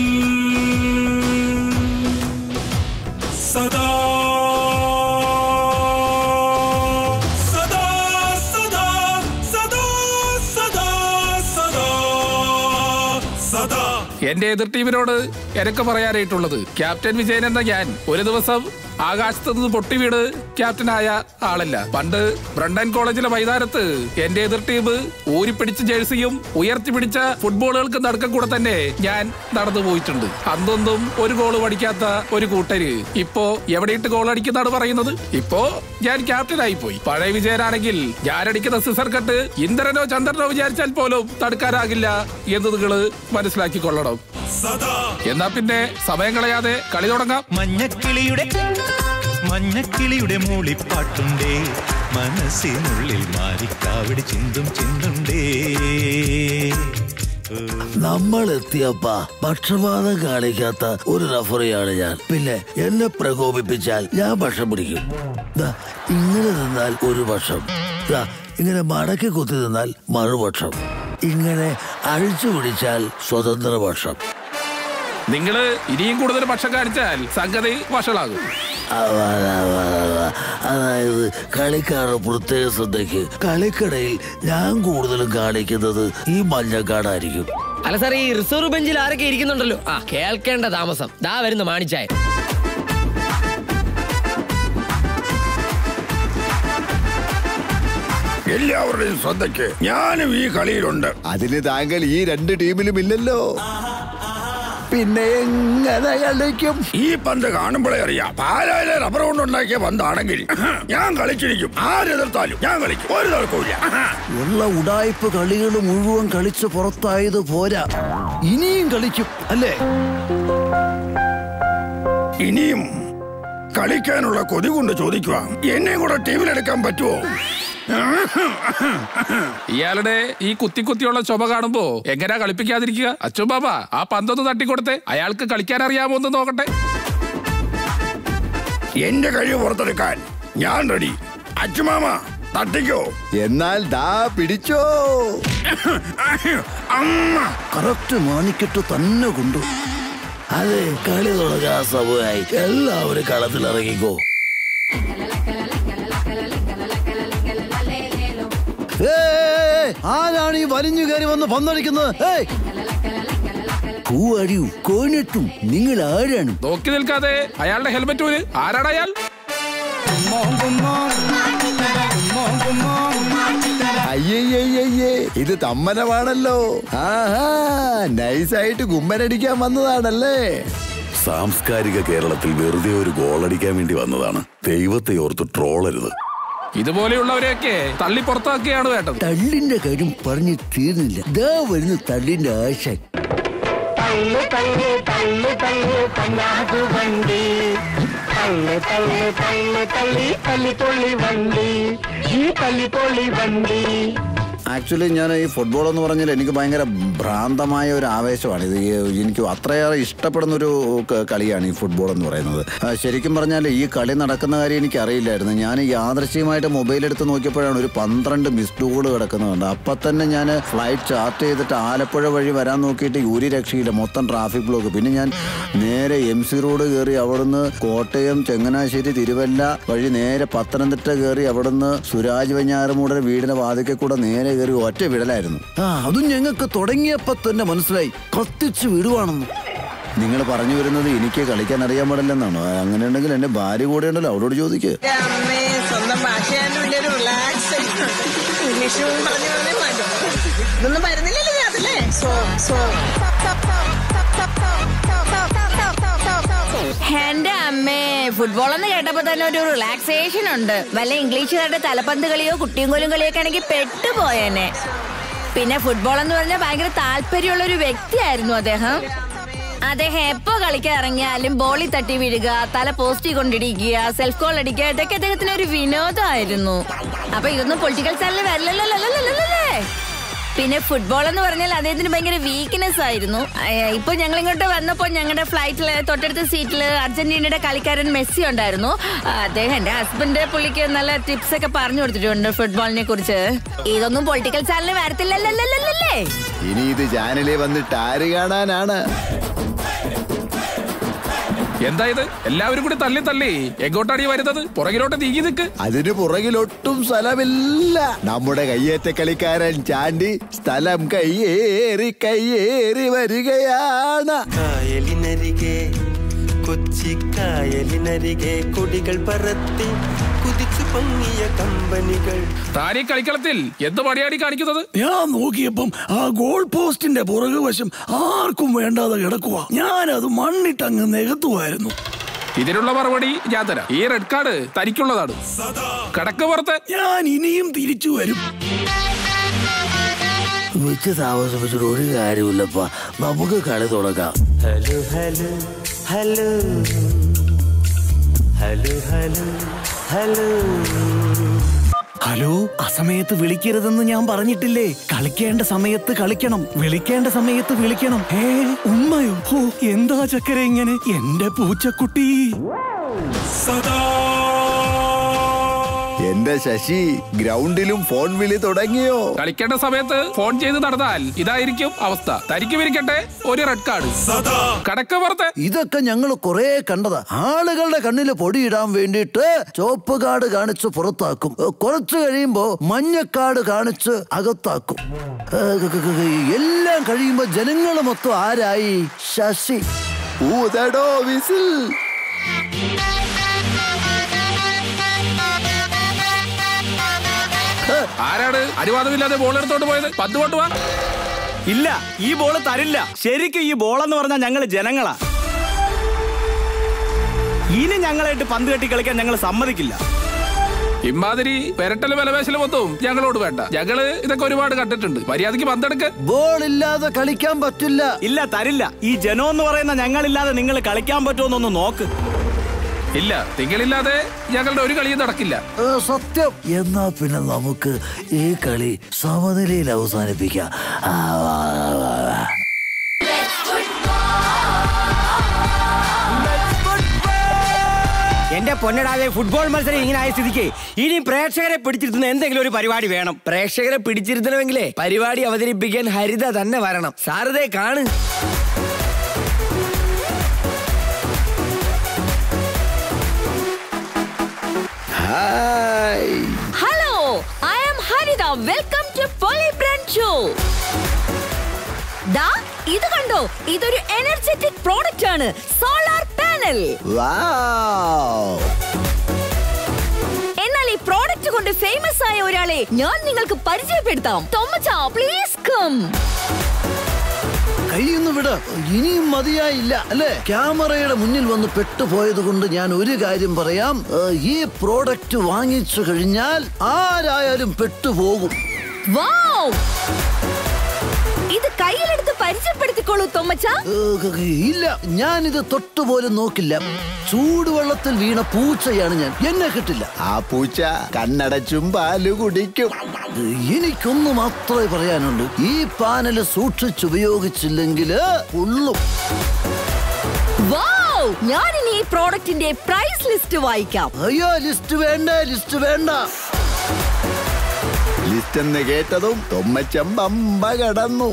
സദാ സദാ സദാ സദാ സദാ സദാ സദാ എന്റെ എതിർ ടീമിനോട് എനിക്ക് പറയാനായിട്ടുള്ളത് ക്യാപ്റ്റൻ വിജയൻ എന്ന ഞാൻ ഒരു ദിവസം ആകാശത്ത് നിന്ന് പൊട്ടി വീട് ക്യാപ്റ്റനായ ആളല്ല പണ്ട് ബ്രണ്ടൻ കോളേജിലെ മൈതാനത്ത് എന്റെ എതിർ ടീം ഊരിപ്പിടിച്ച ജേഴ്സിയും ഉയർത്തി പിടിച്ച ഫുട്ബോളുകൾക്ക് നടുക്കം കൂടെ തന്നെ ഞാൻ നടന്നു പോയിട്ടുണ്ട് അന്നൊന്നും ഒരു ഗോൾ അടിക്കാത്ത ഒരു കൂട്ടര് ഇപ്പോ എവിടെയിട്ട് ഗോൾ അടിക്കുന്നതാണ് പറയുന്നത് ഇപ്പോ ഞാൻ ക്യാപ്റ്റനായി പോയി പഴയ വിജയനാണെങ്കിൽ ഞാൻ അടിക്കുന്ന സിസർ കട്ട് ഇന്ദ്രനോ ചന്ദ്രനോ വിചാരിച്ചാൽ പോലും തടുക്കാനാകില്ല എന്ന് നിങ്ങള് മനസ്സിലാക്കിക്കൊള്ളണം എന്നാ പിന്നെ സമയം കളയാതെ കളി തുടങ്ങാം മഞ്ഞക്കിളിയുടെ മഞ്ഞക്കിളിയുടെ മൂളിപ്പാട്ടുണ്ടേ മനസ്സിനുള്ളിൽ മാറിക്കാവിടി ചിന്തും ചിന്തുണ്ടേ നമ്മൾ എത്തിയപ്പ പക്ഷപാതം കാണിക്കാത്ത ഒരു റഫറിയാണ് ഞാൻ പിന്നെ എന്നെ പ്രകോപിപ്പിച്ചാൽ ഞാൻ പക്ഷം പിടിക്കും ദാ, ഇങ്ങനെ നിന്നാൽ ഒരു പക്ഷം ദാ, ഇങ്ങനെ മടക്കി കുത്തി നിന്നാൽ മറുപക്ഷം ഇങ്ങനെ അഴിച്ചു പിടിച്ചാൽ സ്വതന്ത്ര പക്ഷം നിങ്ങള് ഇനിയും കൂടുതൽ പക്ഷം കാണിച്ചാൽ സംഗതി വഷളാകും അവ- അവ- അവ- അതായത് കളിക്കാരുടെ പ്രത്യേക ശ്രദ്ധയ്ക്ക് കളിക്കടയിൽ ഞാൻ കൂടുതലും കാണിക്കുന്നത് ഈ മഞ്ഞക്കാടായിരിക്കും അല്ല സാർ ഈ റിസർവ് ബെഞ്ചിൽ ആരൊക്കെ ഇരിക്കുന്നുണ്ടല്ലോ ആ കേൾക്കേണ്ട താമസം ദാ വരുന്നു മാണിച്ചായ എല്ലാവരുടെയും ശ്രദ്ധയ്ക്ക് ഞാനും ഈ കളിയിലുണ്ട് അതിന് താങ്കൾ ഈ രണ്ട് ടീമിലും ഇല്ലല്ലോ പിന്നെ എങ്ങനെ കളിക്കും ഈ പന്ത് കാണുമ്പോഴേ അറിയാം പാലായിലെ റബ്ബർ കൊണ്ടുണ്ടാക്കിയ പന്താണെങ്കിൽ ഞാൻ കളിച്ചിരിക്കും ആരെതിർത്താലും ഞാൻ കളിക്കും ഒരു തർക്കമില്ല ഉള്ള ഉടായ്പ കളികൾ മുഴുവൻ കളിച്ച് പുറത്തായത് പോരാ ഇനിയും കളിക്കും അല്ലേ ഇനിയും കളിക്കാനുള്ള കൊതി കൊണ്ട് ചോദിക്കുക എന്നെ കൂടെ ടീമിലെടുക്കാൻ പറ്റുമോ ഇയാളുടെ ഈ കുത്തി കുത്തിയുള്ള ചുമ കാണുമ്പോ എങ്ങനെയാ കളിപ്പിക്കാതിരിക്കുക അച്ഛൻ ബാബ ആ പന്തൊന്ന് തട്ടിക്കൊടുത്തെ അയാൾക്ക് കളിക്കാൻ അറിയാമോ എന്ന് നോക്കട്ടെ എന്റെ കഴിവ് പുറത്തെടുക്കാൻ ഞാൻ റെഡി അച്ചുമാമ തട്ടിക്കോ എന്നാൽ ദാ പിടിച്ചോ കറക്റ്റ് മാണിക്കെട്ട് തന്നെ കൊണ്ടു അതെ കളി തുടങ്ങാൻ സമയമായി എല്ലാവരും കളത്തിലിറങ്ങിക്കോ ഏയ്! ആരാണ് ഈ വലിഞ്ഞു കയറി വന്ന് പന്തടിക്കുന്നത് ഏയ്! കൂവടിയും കോണിട്ടും നിങ്ങൾ ആരാണ് നോക്കി നിൽക്കാതെ അയാളുടെ ഹെൽമെറ്റ് ഊര് ആരാണ് അയാൾ അയ്യയ്യയ്യേ ഇത് തമ്മനമാണല്ലോ ആഹാ നൈസായിട്ട് കുമ്മനടിക്കാൻ വന്നതാണല്ലേ സാംസ്കാരിക കേരളത്തിൽ വെറുതെ ഒരു ഗോളടിക്കാൻ വേണ്ടി വന്നതാണ് ദൈവത്തെ ഓർത്ത് ട്രോളരുത് ഇതുപോലെയുള്ളവരെയൊക്കെ തള്ളി പുറത്താക്കുകയാണ് വേണ്ടത് തള്ളിന്റെ കാര്യം പറഞ്ഞു തീർന്നില്ല ദാ വരുന്ന തള്ളിന്റെ ആശാൻ തള്ളു തള്ളു തള്ളു തള്ളു പന്നാതു വണ്ടി തള്ളു തള്ളു തള്ളു തള്ളി തള്ളിപ്പൊള്ളി വണ്ടി ഈ തള്ളിപ്പൊള്ളി വണ്ടി ആക്ച്വലി ഞാൻ ഈ ഫുട്ബോൾ എന്ന് പറഞ്ഞാൽ എനിക്ക് ഭയങ്കര ഭ്രാന്തമായ ഒരു ആവേശമാണ് ഇത് ഈ- എനിക്ക് അത്രയേറെ ഇഷ്ടപ്പെടുന്ന ഒരു ക- കളിയാണ് ഈ ഫുട്ബോൾ എന്ന് പറയുന്നത് ആ, ശരിക്കും പറഞ്ഞാൽ ഈ കളി നടക്കുന്ന കാര്യം എനിക്ക് അറിയില്ലായിരുന്നു ഞാൻ യാദൃശ്യമായിട്ട് മൊബൈൽ എടുത്ത് നോക്കിയപ്പോഴാണ് ഒരു പന്ത്രണ്ട് മിസ്ഡ് കോൾ കിടക്കുന്നുണ്ട് അപ്പം തന്നെ ഞാൻ ഫ്ലൈറ്റ് ചാർട്ട് ചെയ്തിട്ട് ആലപ്പുഴ വഴി വരാൻ നോക്കിയിട്ട് ഒരു രക്ഷയില്ല മൊത്തം ട്രാഫിക് ബ്ലോക്ക് പിന്നെ ഞാൻ നേരെ എം സി റോഡ് കയറി അവിടുന്ന് കോട്ടയം ചങ്ങനാശ്ശേരി തിരുവല്ല വഴി നേരെ പത്തനംതിട്ട കയറി അവിടുന്ന് സുരാജ് വെഞ്ഞാറമൂടെ വീടിന്റെ വാതിക്കൽ കൂടെ നേരെ കയറി ഒറ്റ വിടലായിരുന്നു ആ അതും ഞങ്ങൾക്ക് തുടങ്ങിയപ്പോ തന്നെ മനസ്സിലായി കത്തിച്ച് വിടുവാണെന്ന് നിങ്ങൾ പറഞ്ഞു വരുന്നത് എനിക്ക് കളിക്കാൻ അറിയാൻ പാടില്ലെന്നാണോ അങ്ങനെ ഉണ്ടെങ്കിൽ എന്റെ ഭാര്യ കൂടെ ഉണ്ടല്ലോ അവളോട് ചോദിക്ക് അമ്മേ സ്വന്തം ഭാഷയാണ്ട് വലിയൊരു റിലാക്സ് ഇംഗ്ലീഷും പറഞ്ഞു പറഞ്ഞേ മാറ്റും ഇതൊന്നും വരുന്നില്ലല്ലോ അതില്ലേ സോ സോ എന്റെ അമ്മേ ഫുട്ബോൾ എന്ന് കേട്ടപ്പോ തന്നെ ഒരു റിലാക്സേഷൻ ഉണ്ട് വല്ല ഇംഗ്ലീഷുകാരുടെ തലപ്പന്ത് കളിയോ കുട്ടിയും കോലും കളിയൊക്കെ ആണെങ്കിൽ പെട്ടുപോയേനെ പിന്നെ ഫുട്ബോൾ എന്ന് പറഞ്ഞാൽ ഭയങ്കര താല്പര്യമുള്ള ഒരു വ്യക്തിയായിരുന്നു അദ്ദേഹം അദ്ദേഹം എപ്പോ കളിക്കാൻ ഇറങ്ങിയാലും ബോളിൽ തട്ടി വീഴുക തല പോസ്റ്റിൽ കൊണ്ടിടിക്കുക സെൽഫ് ഗോൾ അടിക്കുക ഇതൊക്കെ അദ്ദേഹത്തിന് ഒരു വിനോദമായിരുന്നു അപ്പൊ ഇതൊന്നും പൊളിറ്റിക്കൽ ചാനലിൽ വരില്ലല്ലേ പിന്നെ ഫുട്ബോൾ എന്ന് പറഞ്ഞാൽ അദ്ദേഹത്തിന് ഭയങ്കര വീക്ക്നെസ് ആയിരുന്നു അഹ് ഇപ്പൊ ഞങ്ങൾ ഇങ്ങോട്ട് വന്നപ്പോ ഞങ്ങളുടെ ഫ്ലൈറ്റില് തൊട്ടടുത്ത സീറ്റിൽ അർജന്റീനയുടെ കളിക്കാരൻ മെസ്സി ഉണ്ടായിരുന്നു അദ്ദേഹം എന്റെ ഹസ്ബൻഡ് പുള്ളിക്ക് നല്ല ടിപ്സ് ഒക്കെ പറഞ്ഞു കൊടുത്തിട്ടുണ്ട് ഫുട്ബോളിനെ കുറിച്ച് ഇതൊന്നും പൊളിറ്റിക്കൽ ചാനലിൽ വരത്തില്ലല്ലേ ഇനി ഇത് ചാനലിൽ വന്നിട്ട് ആര് കാണാനാണ് എന്താ ഇത് എല്ലാവരും കൂടി തള്ളി തള്ളി എങ്ങോട്ടാണ് ഈ വരുന്നത് പുറകിലോട്ട് നീങ്ങി നിൽക്ക് അതിന് പുറകിലൊട്ടും സ്ഥലമില്ല നമ്മുടെ കയ്യേറ്റ കളിക്കാരൻ ചാണ്ടി സ്ഥലം കയ്യേറി കയ്യേറി വരികയാണ് കായലിനരികെ കൊച്ചി കായലിനരികെ കൊടികൾ പറത്തി കുതിച്ചു പൊങ്ങിയ കമ്പനികൾ താനീ കളിക്കളത്തിൽ എന്ത് പണിയാടി കാണിക്കുന്നത് ഞാൻ നോക്കിയപ്പം ആ ഗോൾ പോസ്റ്റിന്റെ പുറകുവശം ആർക്കും വേണ്ടാതെ കിടക്കുക ഞാനത് മണ്ണിട്ടങ്ങ് നികത്തുമായിരുന്നു ഇതിനുള്ള മറുപടി ഞാൻ തരാം ഈ റെഡ് കാർഡ് തനിക്കുള്ളതാണ് കടക്ക് പുറത്ത് ഞാൻ ഇനിയും തിരിച്ചു വരും വെച്ച് താമസിപ്പിച്ചിട്ട് ഒരു കാര്യമില്ലപ്പാ നമുക്ക് കളി തുടങ്ങാം hello hello hello hello hello hello hello അസമയത്ത് വിളിക്കരുതെന്ന് ഞാൻ പറഞ്ഞിട്ടില്ലേ കളിക്കേണ്ട സമയത്ത് കളിക്കണം വിളിക്കേണ്ട സമയത്ത് വിളിക്കണം ഏ ഉമ്മയോ ഹോ എന്താ ചക്കര ഇങ്ങനെ എന്റെ പൂച്ചക്കുട്ടി എന്റെ ശശി ഗ്രൗണ്ടിലും ഫോൺ വിളി തുടങ്ങിയോ കളിക്കേണ്ട സമയത്ത് ഫോൺ ചെയ്ത് നടന്നാൽ ഇതായിരിക്കും അവസ്ഥ തനിക്ക് വിരിക്കട്ടെ ഒരു റെഡ് കാർഡ് കടക്ക് പുറത്ത് ഇതൊക്കെ ഞങ്ങൾ കുറെ കണ്ടതാ ആളുകളുടെ കണ്ണിൽ പൊടിയിടാൻ വേണ്ടിയിട്ട് ചുവപ്പ് കാർഡ് കാണിച്ച് പുറത്താക്കും ഏ, കുറച്ച് കഴിയുമ്പോ മഞ്ഞക്കാട് കാണിച്ച് അകത്താക്കും ഏ, ക- ക- ക- എല്ലാം കഴിയുമ്പോ ജനങ്ങൾ മൊത്തം ആരായി ശശി ഊതടോ വിസിൽ ആരാണ് അനുവാദമില്ലാതെ ബോൾ എടുത്തോണ്ട് പോയത് പന്ത് കൊണ്ടുവാ ഇല്ല ഈ ബോള് തരില്ല ശരിക്കും ഈ ബോളെന്ന് പറഞ്ഞാൽ ഞങ്ങൾ ജനങ്ങളാ ഇനി ഞങ്ങളായിട്ട് പന്ത് കെട്ടി കളിക്കാൻ ഞങ്ങൾ സമ്മതിക്കില്ല ഇമാതിരി പെരട്ടലും വിലവേശലും ഒന്നും ഞങ്ങളോട് വേണ്ട ഞങ്ങള് ഇതൊക്കെ ഒരുപാട് കണ്ടിട്ടുണ്ട് മര്യാദക്ക് പന്തെടുക്ക് ബോൾ ഇല്ലാതെ കളിക്കാൻ പറ്റില്ല ഇല്ല തരില്ല ഈ ജനം എന്ന് പറയുന്ന ഞങ്ങളില്ലാതെ നിങ്ങൾ കളിക്കാൻ പറ്റുമോന്നൊന്ന് നോക്ക് ഇല്ല നിങ്ങളില്ലാതെ ഞങ്ങളുടെ ഒരു കളിയും നടക്കില്ല ഏ, സത്യം എന്നാ പിന്നെ നമുക്ക് ഈ കളി സമനിലയിൽ അവസാനിപ്പിക്കാം ആ, വാ, വാ, വാ. എന്റെ പൊന്നടാവെ ഫുട്ബോൾ മത്സരം ഇങ്ങനെ ആയ സ്ഥിതിക്ക് ഇനി പ്രേക്ഷകരെ പിടിച്ചിരുത്തുന്ന എന്തെങ്കിലും ഒരു പരിപാടി വേണം പ്രേക്ഷകരെ പിടിച്ചിരുത്തണമെങ്കിലേ പരിപാടി അവതരിപ്പിക്കാൻ ഹരിത തന്നെ വരണം സാറിതേ കാണ് hello I am Haritha welcome to poly brand show ദാ ഇത് കണ്ടോ ഇതൊരു എനർജറ്റിക് പ്രോഡക്റ്റ് ആണ് സോളാർ പാനൽ എന്നാൽ ഈ പ്രോഡക്റ്റ് കൊണ്ട് ഫേമസ് ആയ ഒരാളെ ഞാൻ നിങ്ങൾക്ക് പരിചയപ്പെടുത്താം തോമച്ച പ്ലീസ് കം കൈയൊന്ന് വിട ഇനിയും മതിയായില്ല അല്ലെ ക്യാമറയുടെ മുന്നിൽ വന്ന് പെട്ടുപോയത് കൊണ്ട് ഞാൻ ഒരു കാര്യം പറയാം ഏ, ഈ പ്രോഡക്റ്റ് വാങ്ങിച്ചു കഴിഞ്ഞാൽ ആരായാലും പെട്ടുപോകും വാവ് ഇത് കയ്യിലെടുത്ത് പരിചയപ്പെടുത്തിക്കോളൂ തോമച്ച ഏ, ക- ക- ഇല്ല ഞാനിത് തൊട്ടുപോലും നോക്കില്ല ചൂടുവെള്ളത്തിൽ വീണ പൂച്ചയാണ് ഞാൻ എന്നെ കിട്ടില്ല ആ പൂച്ച കണ്ണടച്ചും പാല് കുടിക്കും എനിക്കൊന്നു മാത്രമേ പറയാനുള്ളൂ ഈ പാനല് സൂക്ഷിച്ചുപയോഗിച്ചില്ലെങ്കിൽ ഉള്ളും വാവ് ഞാൻ ഇനി ഈ പ്രോഡക്റ്റിന്റെ പ്രൈസ് ലിസ്റ്റ് വായിക്കാം അയ്യോ ലിസ്റ്റ് വേണ്ട ലിസ്റ്റ് വേണ്ട ലിസ്റ്റ് എന്ന് കേട്ടതും തൊമ്മച്ചം പമ്പ കടന്നു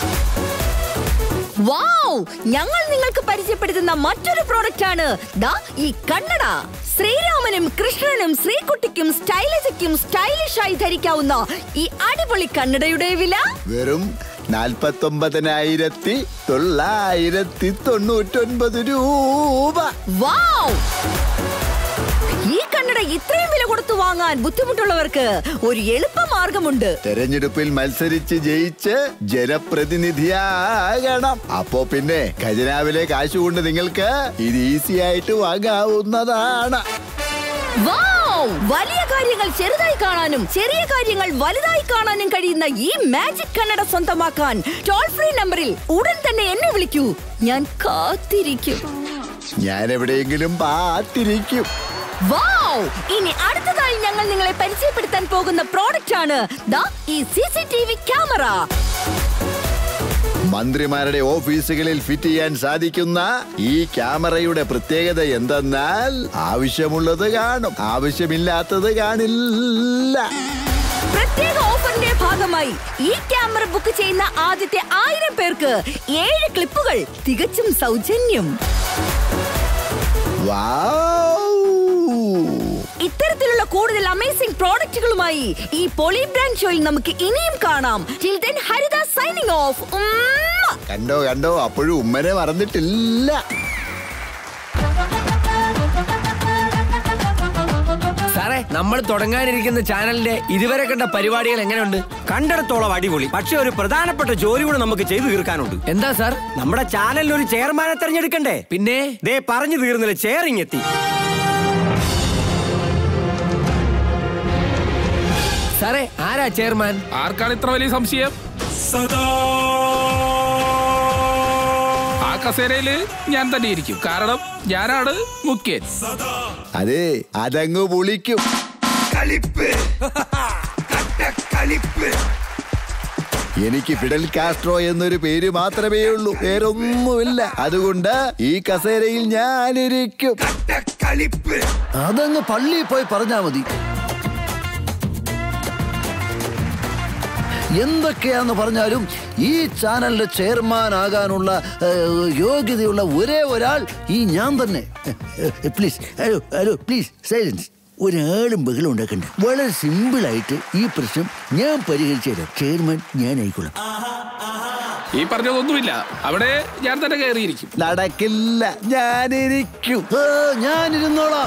വാവ് ഞങ്ങൾ നിങ്ങൾക്ക് പരിചയപ്പെടുത്തുന്ന മറ്റൊരു പ്രോഡക്റ്റ് ആണ് ദാ ഈ കണ്ണട ശ്രീരാമനും കൃഷ്ണനും ശ്രീകുട്ടിക്കും സ്റ്റൈലിജയ്ക്കും സ്റ്റൈലിഷ് ആയി ധരിക്കാവുന്ന ഈ അടിപൊളി കണ്ണടയുടെ വില വെറും നാൽപ്പത്തൊമ്പതിനായിരത്തി തൊള്ളായിരത്തി തൊണ്ണൂറ്റൊൻപത് രൂപ വാവ് ഈ കണ്ണട ഇത്രയും വില കൊടുത്തു വാങ്ങാൻ ബുദ്ധിമുട്ടുള്ളവർക്ക് ഒരു എളുപ്പ മാർഗമുണ്ട് തെരഞ്ഞെടുപ്പിൽ മത്സരിച്ച് ജയിച്ച് ജനപ്രതിനിധിയാകണം അപ്പോ പിന്നെ ഖജനാവിലെ കാശ് കൊണ്ട് നിങ്ങൾക്ക് ഇത് ഈസി ആയിട്ട് വാങ്ങാവുന്നതാണ് വാവ് വലിയ കാര്യങ്ങൾ ചെറുതായി കാണാനും ചെറിയ കാര്യങ്ങൾ വലുതായി കാണാനും കഴിയുന്ന ഈ മാജിക് കണ്ണട സ്വന്തമാക്കാൻ ടോൾ ഫ്രീ നമ്പറിൽ ഉടൻ തന്നെ എന്നെ വിളിക്കൂ ഞാൻ കാത്തിരിക്കും ഞാൻ എവിടെയെങ്കിലും പാത്തിരിക്കും വാവ് ഇനി അടുത്തതായി ഞങ്ങൾ നിങ്ങളെ പരിചയപ്പെടുത്താൻ പോകുന്ന പ്രോഡക്റ്റ് ആണ് ദാ ഈ C C T V camera മന്ത്രിമാരുടെ ഓഫീസുകളിൽ ഫിറ്റ് ചെയ്യാൻ സാധിക്കുന്ന ഈ ക്യാമറയുടെ പ്രത്യേകത എന്തെന്നാൽ ആവശ്യമുള്ളത് കാണും ആവശ്യമില്ലാത്തത് കാണില്ല പ്രത്യേക ഓഫറിന്റെ ഭാഗമായി ഈ ക്യാമറ ബുക്ക് ചെയ്യുന്ന ആദ്യത്തെ ആയിരം പേർക്ക് ഏഴ് ക്ലിപ്പുകൾ തികച്ചും സൗജന്യം ഇത്തരത്തിലുള്ള കൂടുതൽ അമേസിംഗ് പ്രോഡക്റ്റുകളുമായി ഈ പോളി ബ്രാൻഡ് ഷോയിൽ നമുക്ക് ഇനിയും കാണാം till then Haritha signing off കണ്ടോ കണ്ടോ അപ്പോഴും ഉമ്മനെ മറന്നിട്ടില്ല സാറേ നമ്മൾ തുടങ്ങാനിരിക്കുന്ന ചാനലിന്റെ ഇതുവരെ കണ്ട പരിപാടികൾ എങ്ങനെയുണ്ട് കണ്ടിടത്തോളം അടിപൊളി പക്ഷെ ഒരു പ്രധാനപ്പെട്ട ജോലി കൂടെ നമുക്ക് ചെയ്തു തീർക്കാനുണ്ട് എന്താ സാർ നമ്മുടെ ചാനലിൽ ഒരു ചെയർമാനെ തെരഞ്ഞെടുക്കണ്ടേ പിന്നെ ദേ പറഞ്ഞു തീർന്നില്ല ചെയറിങ് എത്തി സാറേ ആരാ ചെയർമാൻ ആർക്കാണ് ഇത്ര വലിയ സംശയം ആ കസേരയില് ഞാൻ തന്നെ ഇരിക്കും കാരണം ഞാനാണ് മുഖ്യൻ അതെ അതങ്ങ് പൊളിക്കും കളിപ്പ് കളിപ്പ് എനിക്ക് ഫിഡൽ കാസ്ട്രോ എന്നൊരു പേര് മാത്രമേ ഉള്ളൂ വേറൊന്നുമില്ല അതുകൊണ്ട് ഈ കസേരയിൽ ഞാനിരിക്കും കളിപ്പ് അതങ്ങ് പള്ളിയിൽ പോയി പറഞ്ഞാ മതി എന്തൊക്കെയാന്ന് പറഞ്ഞാലും ഈ ചാനലിന്റെ ചെയർമാൻ ആകാനുള്ള ഏഹ്, യോഗ്യതയുള്ള ഒരേ ഒരാൾ ഈ ഞാൻ തന്നെ please hello hello please silence ഒരാളും ബഹളം ഉണ്ടാക്കണ്ട വളരെ സിമ്പിളായിട്ട് ഈ പ്രശ്നം ഞാൻ പരിഹരിച്ചു തരാം ചെയർമാൻ ഞാൻ ആയിക്കോളാം ഈ പറഞ്ഞതൊന്നുമില്ല അവിടെ ഞാൻ തന്നെ കയറിയിരിക്കും നടക്കില്ല ഞാനിരിക്കും ഏ, ഞാനിരുന്നോളാം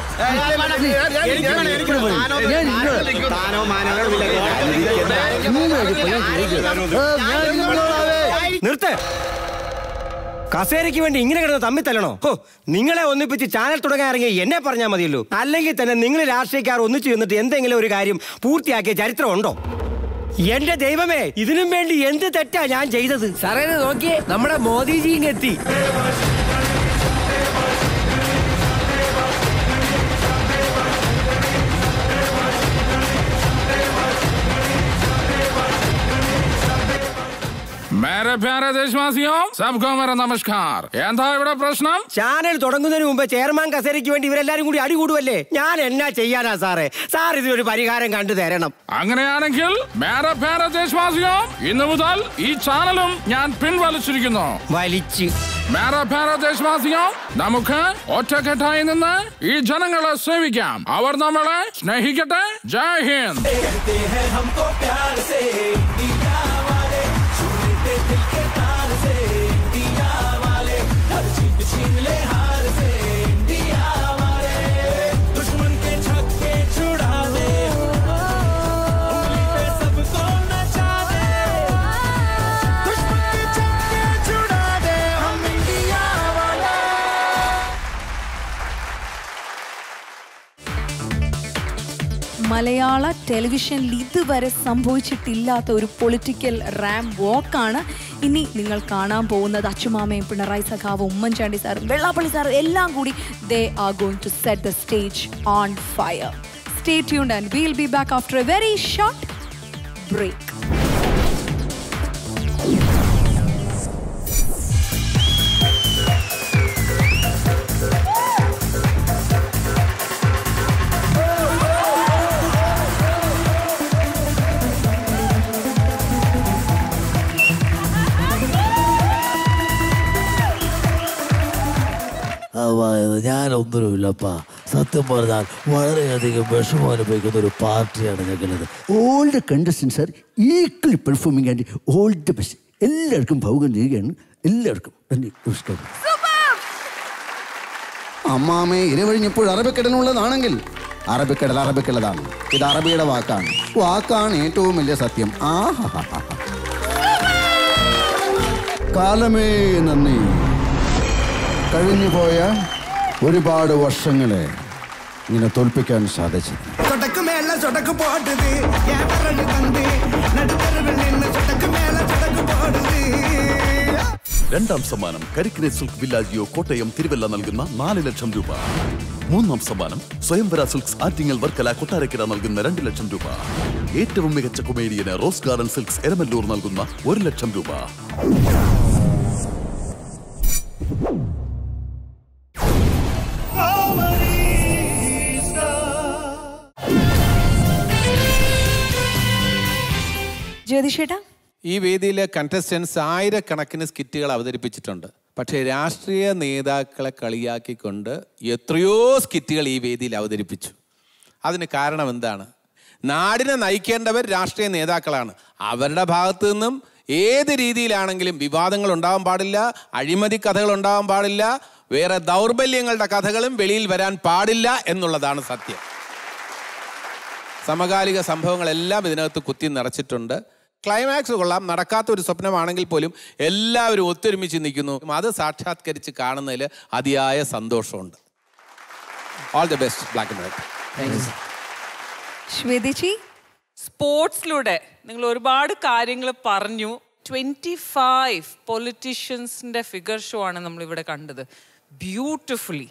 നിർത്ത് കസേരയ്ക്ക് വേണ്ടി ഇങ്ങനെ കിടന്ന് തമ്മി തല്ലണോ ഹോ നിങ്ങളെ ഒന്നിപ്പിച്ച് ചാനൽ തുടങ്ങാൻ ഇറങ്ങി എന്നെ പറഞ്ഞാൽ മതിയല്ലോ അല്ലെങ്കിൽ തന്നെ നിങ്ങൾ രാഷ്ട്രീയക്കാർ ഒന്നിച്ചു ചെന്നിട്ട് എന്തെങ്കിലും ഒരു കാര്യം പൂർത്തിയാക്കിയ ചരിത്രമുണ്ടോ എന്റെ ദൈവമേ ഇതിനും വേണ്ടി എന്ത് തെറ്റാ ഞാൻ ചെയ്തത് സാറേ ഇത് നോക്കിയേ നമ്മുടെ മോദിജി ഇങ്ങ് എത്തി മേരെ പ്യാരെ ദേശവാസിയോ സബ്കോ മേര നമസ്കാർ എന്താ ഇവിടെ പ്രശ്നം ചാനൽ തുടങ്ങുന്നതിന് മുമ്പ് ചെയർമാൻ കസേരയ്ക്ക് വേണ്ടി ഇവരെല്ലാരും കൂടി അടി കൂടുവല്ലേ ഞാൻ എന്നാ ചെയ്യാനാ സാറേ സാർ ഇതിനൊരു പരിഹാരം കണ്ടു തരണം അങ്ങനെയാണെങ്കിൽ മേരെ പ്യാരെ ദേശവാസിയോ ഇന്ന് മുതൽ ഈ ചാനലും ഞാൻ പിൻവലിച്ചിരിക്കുന്നു വലിച്ച് മേരെ പ്യാരെ ദേശവാസിയോ നമുക്ക് ഒറ്റക്കെട്ടായി നിന്ന് ഈ ജനങ്ങളെ സേവിക്കാം അവർ നമ്മളെ സ്നേഹിക്കട്ടെ ജയ് ഹിന്ദ് മലയാള ടെലിവിഷനിൽ ഇതുവരെ സംഭവിച്ചിട്ടില്ലാത്ത ഒരു പൊളിറ്റിക്കൽ റാം വാക്കാണ് ഇനി നിങ്ങൾ കാണാൻ പോകുന്നത് അച്ചുമാമയും പിണറായി സഖാവ് ഉമ്മൻചാണ്ടി സാറും വെള്ളാപ്പള്ളി സാറും എല്ലാം കൂടി they are going to set the stage on fire stay tuned and will be back after a very short break ഞാനൊന്നുമില്ലപ്പാ സത്യം പറഞ്ഞാൽ വളരെയധികം വിഷമം അനുഭവിക്കുന്ന ഒരു പാർട്ടിയാണ് ഞങ്ങളത് all the contestants are equally performing and all the best എല്ലാവർക്കും ഭൗകം ചെയ്യുകയാണ് എല്ലാവർക്കും നന്ദി നമസ്കാരം അമ്മാമേ ഇരവഴിഞ്ഞപ്പോൾ അറബിക്കടലുള്ളതാണെങ്കിൽ അറബിക്കടൽ അറബിക്കുള്ളതാണ് ഇത് അറബിയുടെ വാക്കാണ് വാക്കാണ് ഏറ്റവും വലിയ സത്യം ആ കാലമേ നന്ദി കഴിഞ്ഞുപോയ ഒരുപാട് വർഷങ്ങളെ ഇങ്ങനെ തോൽപ്പിക്കാൻ സാധിച്ചു சொடக்கு மேல சொடக்கு போடுது என் விரல் வந்து நடுத்தருவில் நின்று சொடக்கு மேல சொடக்கு போடுது രണ്ടാം സമ്മാനം കരിക്കിനെ സിൽക്ക് വില്ലാജിയോ കോട്ടയം തിരുവല്ല നൽകുന്ന നാല് ലക്ഷം രൂപ മൂന്നാം സമ്മാനം സ്വയംവര സിൽക്സ് ആറ്റിങ്ങൽ വർക്കല കൊട്ടാരക്കര നൽകുന്ന രണ്ട് ലക്ഷം രൂപ ഏറ്റവും മികച്ച കൊമേഡിയന് റോസ് ഗാർഡൻ സിൽക്സ് എരമല്ലൂർ നൽകുന്ന ഒരു ലക്ഷം രൂപ ജ്യോതിഷേട്ടാ ഈ വേദിയിലെ കണ്ടസ്റ്റൻസ് ആയിരക്കണക്കിന് സ്കിറ്റുകൾ അവതരിപ്പിച്ചിട്ടുണ്ട് പക്ഷേ രാഷ്ട്രീയ നേതാക്കളെ കളിയാക്കിക്കൊണ്ട് എത്രയോ സ്കിറ്റുകൾ ഈ വേദിയിൽ അവതരിപ്പിച്ചു അതിന് കാരണം എന്താണ് നാടിനെ നയിക്കേണ്ടവർ രാഷ്ട്രീയ നേതാക്കളാണ് അവരുടെ ഭാഗത്തു നിന്നും ഏത് രീതിയിലാണെങ്കിലും വിവാദങ്ങൾ ഉണ്ടാവാൻ പാടില്ല അഴിമതി കഥകൾ ഉണ്ടാവാൻ പാടില്ല വേറെ ദൗർബല്യങ്ങളുടെ കഥകളും വെളിയിൽ വരാൻ പാടില്ല എന്നുള്ളതാണ് സത്യം സമകാലിക സംഭവങ്ങളെല്ലാം ഇതിനകത്ത് കുത്തി നിറച്ചിട്ടുണ്ട് ക്ലൈമാക്സ് കൊള്ളാം നടക്കാത്ത ഒരു സ്വപ്നമാണെങ്കിൽ പോലും എല്ലാവരും ഒത്തൊരുമിച്ച് നിൽക്കുന്നു അത് സാക്ഷാത്കരിച്ച് കാണുന്നതിൽ അതിയായ സന്തോഷമുണ്ട് all the best black and white ശ്വേതേച്ചി സ്പോർട്സിലൂടെ നിങ്ങൾ ഒരുപാട് കാര്യങ്ങൾ പറഞ്ഞു ട്വന്റി ഫൈവ് പൊളിറ്റീഷ്യൻസിന്റെ ഫിഗർ ഷോ ആണ് നമ്മൾ ഇവിടെ കണ്ടത് beautifully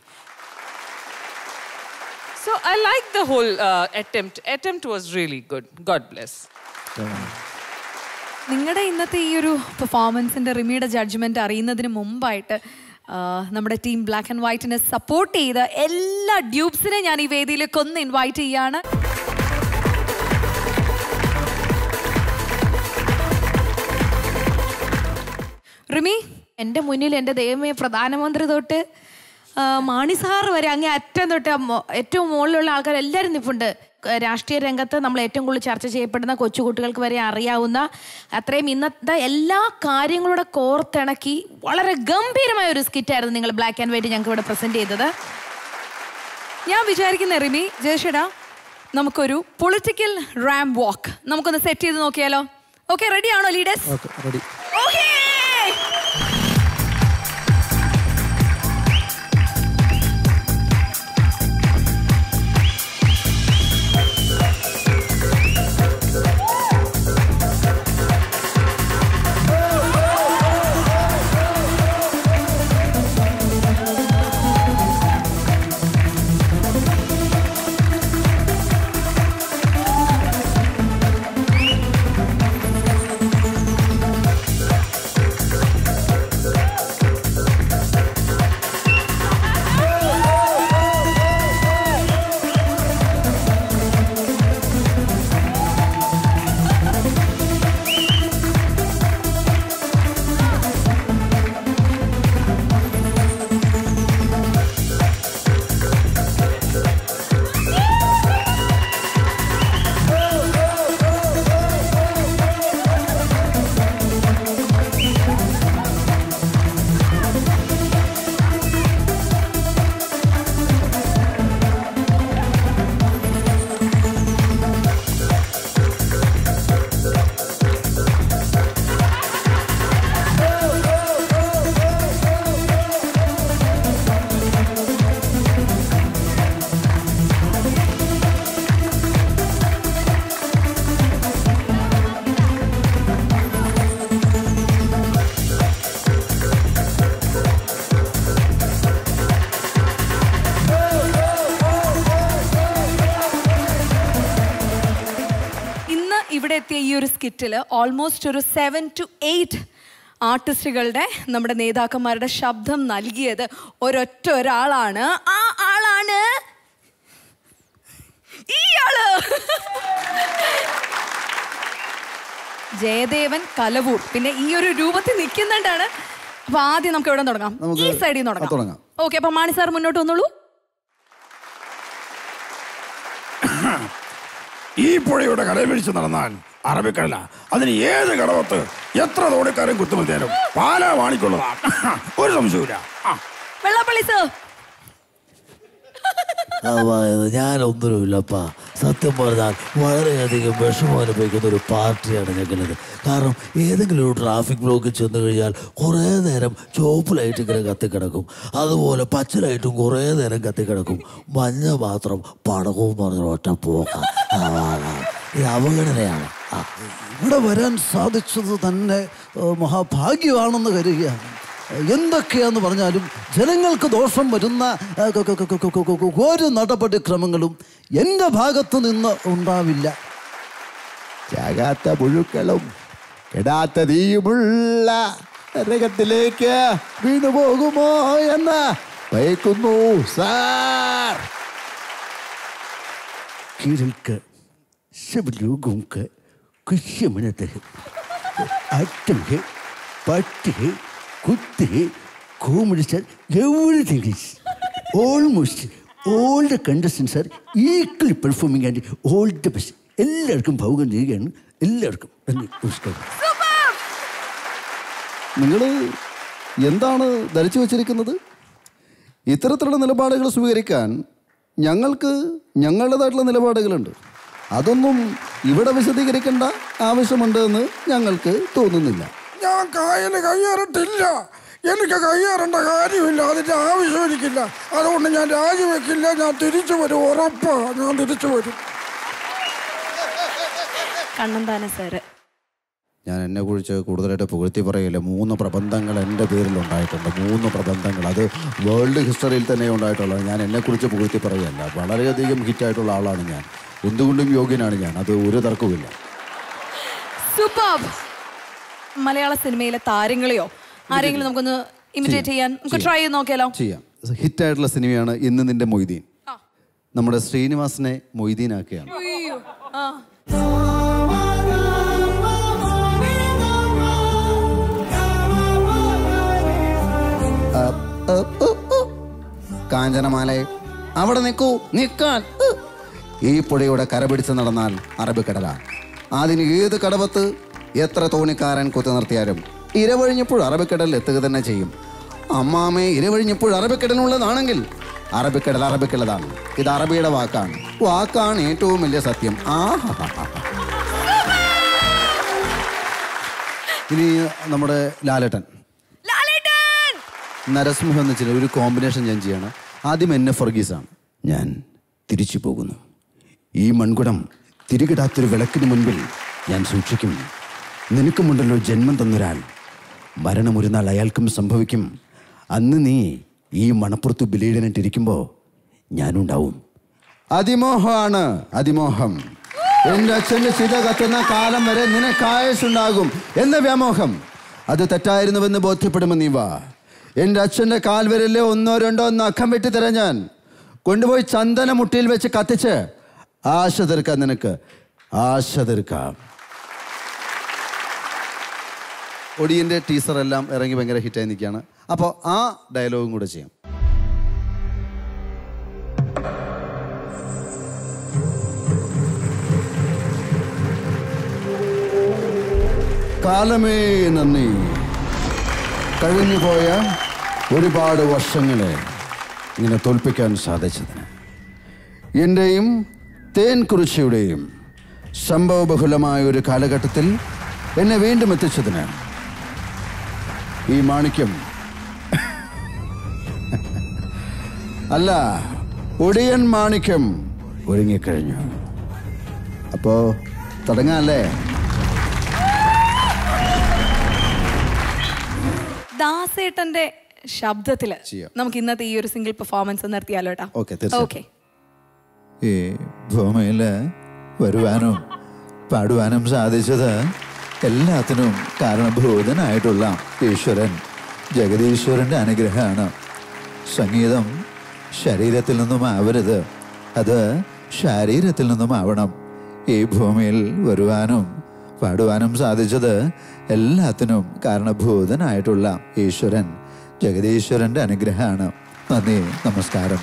so I like the whole attempt attempt was really good God bless നിങ്ങളുടെ ഇന്നത്തെ ഈ ഒരു പെർഫോമൻസിന്റെ റിമിയുടെ ജഡ്ജ്മെന്റ് അറിയുന്നതിന് മുമ്പായിട്ട് ആ, നമ്മുടെ ടീം ബ്ലാക്ക് ആൻഡ് വൈറ്റിനെ സപ്പോർട്ട് ചെയ്ത എല്ലാ ഡ്യൂബ്സിനെ ഞാൻ ഈ വേദിയിലേക്ക് ഒന്ന് ഇൻവൈറ്റ് ചെയ്യാണ് റിമി എൻ്റെ മുന്നിൽ എൻ്റെ ദൈവമേ പ്രധാനമന്ത്രി തൊട്ട് ആ, മാണി സാർ വരെ അങ്ങേ അറ്റം തൊട്ട് മൊ- ഏറ്റവും മുകളിലുള്ള ആൾക്കാർ എല്ലാവരും നിൽപ്പുണ്ട് ക- രാഷ്ട്രീയ രംഗത്ത് നമ്മൾ ഏറ്റവും കൂടുതൽ ചർച്ച ചെയ്യപ്പെടുന്ന കൊച്ചുകുട്ടികൾക്ക് വരെ അറിയാവുന്ന അത്രയും ഇന്നത്തെ എല്ലാ കാര്യങ്ങളുടെ കോർത്തിണക്കി വളരെ ഗംഭീരമായ ഒരു സ്കിറ്റായിരുന്നു നിങ്ങൾ ബ്ലാക്ക് ആൻഡ് വൈറ്റ് ഞങ്ങൾക്ക് ഇവിടെ പ്രസന്റ് ചെയ്തത് ഞാൻ വിചാരിക്കുന്ന റിമി ജയഷടാ നമുക്കൊരു പൊളിറ്റിക്കൽ റാം വാക്ക് നമുക്കൊന്ന് സെറ്റ് ചെയ്ത് നോക്കിയാലോ ഓക്കെ റെഡി ആണോ ലീഡേഴ്സ് റെഡി ഇന്ന് ഇവിടെ എത്തിയ ഈ ഒരു സ്കിറ്റിൽ ഓൾമോസ്റ്റ് ഒരു സെവൻ ടു എയ്റ്റ് ആർട്ടിസ്റ്റുകളുടെ നമ്മുടെ നേതാക്കന്മാരുടെ ശബ്ദം നൽകിയത് ഒരൊറ്റ ഒരാളാണ് ആ ആളാണ് ഈ ആള് ജയദേവൻ കലവൂർ പിന്നെ ഈ ഒരു രൂപത്തിൽ നിൽക്കുന്നുണ്ടാണ് അപ്പൊ ആദ്യം നമുക്ക് എവിടെ തുടങ്ങാം ഈ സൈഡിൽ നിന്ന് തുടങ്ങാം തുടങ്ങാം ഓക്കെ അപ്പൊ മാണി സാർ മുന്നോട്ട് വന്നോളൂ ഈ പുഴയുടെ കടയിൽ പിടിച്ച് നടന്നാൽ അറബിക്കടല അതിന് ഏത് കടവത്ത് എത്ര തോണിക്കാരും കുത്തുമതിയാലും പാലാ വാണിക്കൊള്ളതാണ് ഒരു സംശയമില്ല ആ. വെള്ളാപ്പള്ളി സർ അതായത് ഞാനൊന്നുമില്ലപ്പാ സത്യം പറഞ്ഞാൽ വളരെയധികം വിഷമം അനുഭവിക്കുന്ന ഒരു പാർട്ടിയാണ് ഞങ്ങളത് കാരണം ഏതെങ്കിലും ഒരു ട്രാഫിക് ബ്ലോക്കിൽ ചെന്ന് കഴിഞ്ഞാൽ കുറേ നേരം ചുവപ്പ് ലൈറ്റ് ഇങ്ങനെ കത്തിക്കിടക്കും അതുപോലെ പച്ച ലൈറ്റും കുറേ നേരം കത്തിക്കിടക്കും മഞ്ഞ മാത്രം പടകവും പറഞ്ഞ ഒറ്റ പോക്ക ഇത് അവഗണനയാണ് ആ, ഇവിടെ വരാൻ സാധിച്ചത് തന്നെ ഏഹ്, മഹാഭാഗ്യമാണെന്ന് കരുതുകയാണ് എന്തൊക്കെയാന്ന് പറഞ്ഞാലും ജനങ്ങൾക്ക് ദോഷം വരുന്ന ഏഹ്, ക- ക- ക- ക- ക- ക- ഒരു നടപടിക്രമങ്ങളും എൻ്റെ ഭാഗത്ത് നിന്ന് ഉണ്ടാവില്ല ചാകാത്ത പുഴുക്കളും കെടാത്ത തീയുമുള്ള നരകത്തിലേക്ക് വീണു പോകുമോ എന്ന് ഭയക്കുന്നു സാർ കീഴൽക്ക് ശിവലോകംക്ക് കുശ്യമനത്തെ അറ്റങ്ക് പട്ടി കുത്തി comedy sir, everything is almost all the contestants are equally performing and all the best. എല്ലാവർക്കും ഭൗകം ചെയ്യുകയാണ് എല്ലാവർക്കും നന്ദി നമസ്കാരം നിങ്ങൾ എന്താണ് ധരിച്ചു വച്ചിരിക്കുന്നത് ഇത്തരത്തിലുള്ള നിലപാടുകൾ സ്വീകരിക്കാൻ ഞങ്ങൾക്ക് ഞങ്ങളുടേതായിട്ടുള്ള നിലപാടുകളുണ്ട് അതൊന്നും ഇവിടെ വിശദീകരിക്കേണ്ട ആവശ്യമുണ്ട് എന്ന് ഞങ്ങൾക്ക് തോന്നുന്നില്ല ഞാൻ കായല് കയ്യേറിട്ടില്ല എനിക്ക് കയ്യേറേണ്ട കാര്യമില്ല അതിന്റെ ആവശ്യം എനിക്കില്ല അതുകൊണ്ട് ഞാൻ രാജിവെക്കില്ല ഞാൻ തിരിച്ചു വരും ഉറപ്പാ ഞാൻ തിരിച്ചു വരും കണ്ണന്താന സാറ് ഞാൻ എന്നെ കുറിച്ച് കൂടുതലായിട്ട് പുകഴ്ത്തി പറയില്ല മൂന്ന് പ്രബന്ധങ്ങൾ എൻ്റെ പേരിൽ ഉണ്ടായിട്ടുണ്ട് മൂന്ന് പ്രബന്ധങ്ങൾ അത് വേൾഡ് ഹിസ്റ്ററിയിൽ തന്നെ ഉണ്ടായിട്ടുള്ളത് ഞാൻ എന്നെക്കുറിച്ച് പുകഴ്ത്തി പറയല്ല വളരെയധികം ഹിറ്റായിട്ടുള്ള ആളാണ് ഞാൻ എന്തുകൊണ്ടും യോഗ്യനാണ് ഞാൻ അത് ഒരു തർക്കവുമില്ല സൂപ്പർ മലയാള സിനിമയിലെ താരങ്ങളെയോ ആരെങ്കിലും നമുക്കൊന്ന് ഇമിറ്റേറ്റ് ചെയ്യാൻ നമുക്ക് ട്രൈ ചെയ്ത് നോക്കിയാലോ ചെയ്യാം ഹിറ്റായിട്ടുള്ള സിനിമയാണ് ഇന്ന് നിന്റെ മൊയ്തീൻ നമ്മുടെ ശ്രീനിവാസനെ മൊയ്തീനാക്കുകയാണ് അയ്യോ. ആ. കാഞ്ചനമാലെ അവിടെ നിൽക്കൂ നിൽക്കാൻ ഈ പുഴയുടെ കരപിടിച്ച് നടന്നാൽ അറബിക്കടല അതിന് ഏത് കടവത്ത് എത്ര തോണിക്കാരൻ കുത്തി നിർത്തിയാലും ഇരവഴിഞ്ഞപ്പോൾ അറബിക്കടലിൽ എത്തുക തന്നെ ചെയ്യും അമ്മാമേ ഇരവഴിഞ്ഞപ്പോൾ അറബിക്കടലിനുള്ളതാണെങ്കിൽ അറബിക്കടൽ അറബിക്കുള്ളതാണ് ഇത് അറബിയുടെ വാക്കാണ് വാക്കാണ് ഏറ്റവും വലിയ സത്യം ആ ഇനി നമ്മുടെ ലാലേട്ടൻ നരസിംഹം എന്ന് വെച്ചാൽ ഒരു കോമ്പിനേഷൻ ഞാൻ ചെയ്യാണ് ആദ്യം എന്നെ ഫർഗീസാണ് ഞാൻ തിരിച്ചു പോകുന്നു ഈ മൺകുടം തിരികിടാത്തൊരു വിളക്കിന് മുൻപിൽ ഞാൻ സൂക്ഷിക്കും നിനക്കുമുണ്ടല്ലോ ജന്മം തന്നൊരാൾ മരണം ഒരു നാൾ അയാൾക്കും സംഭവിക്കും അന്ന് നീ ഈ മണപ്പുറത്ത് ബലിയിടനിട്ടിരിക്കുമ്പോൾ ഞാനുണ്ടാവും അതിമോഹമാണ് അതിമോഹം എന്റെ അച്ഛന്റെ ചിത കത്തുന്ന കാലം വരെ നിനക്കായുസുണ്ടാകും എന്ന വ്യാമോഹം അത് തെറ്റായിരുന്നുവെന്ന് ബോധ്യപ്പെടുമെന്ന് നീ വാ എന്റെ അച്ഛന്റെ കാൽവരല്ലേ ഒന്നോ രണ്ടോ നഖം വെട്ടി തരാൻ ഞാൻ കൊണ്ടുപോയി ചന്ദന മുട്ടിയിൽ വെച്ച് കത്തിച്ച് ആശ തീർക്കാം നിനക്ക് ആശ തീർക്കാം ഒടിയൻ്റെ ടീസർ എല്ലാം ഇറങ്ങി ഭയങ്കര ഹിറ്റായി നിൽക്കുകയാണ് അപ്പോൾ ആ ഡയലോഗും കൂടെ ചെയ്യാം കാലമേ നന്ദി കഴിഞ്ഞുപോയ ഒരുപാട് വർഷങ്ങളെ ഇങ്ങനെ തോൽപ്പിക്കാൻ സാധിച്ചതിന് എൻ്റെയും തേൻ കുറിച്ചിയുടെയും സംഭവബഹുലമായ ഒരു കാലഘട്ടത്തിൽ എന്നെ വീണ്ടും എത്തിച്ചതിന് ഈ മാണിക്യം അല്ല ഒടിയൻ മാണിക്യം ഒരുങ്ങിക്കഴിഞ്ഞു അപ്പോ തുടങ്ങാല്ലേ ദാസേട്ടന്റെ ശബ്ദത്തില് ചെയ്യാം. നമുക്ക് ഇന്നത്തെ ഈ ഒരു സിംഗിൾ പെർഫോമൻസ് നിർത്തിയാലോ ഏട്ടാ ഓക്കെ തീർച്ചയായും ഓക്കെ ഈ ഭൂമിയിൽ വരുവാനും പാടുവാനും സാധിച്ചത് എല്ലാത്തിനും കാരണഭൂതനായിട്ടുള്ള ഈശ്വരൻ ജഗതീശ്വരൻ്റെ അനുഗ്രഹമാണ് സംഗീതം ശരീരത്തിൽ നിന്നും ആവരുത് അത് ശരീരത്തിൽ നിന്നും ആവണം ഈ ഭൂമിയിൽ വരുവാനും പാടുവാനും സാധിച്ചത് എല്ലാത്തിനും കാരണഭൂതനായിട്ടുള്ള ഈശ്വരൻ ജഗതീശ്വരൻ്റെ അനുഗ്രഹമാണ് നന്ദി നമസ്കാരം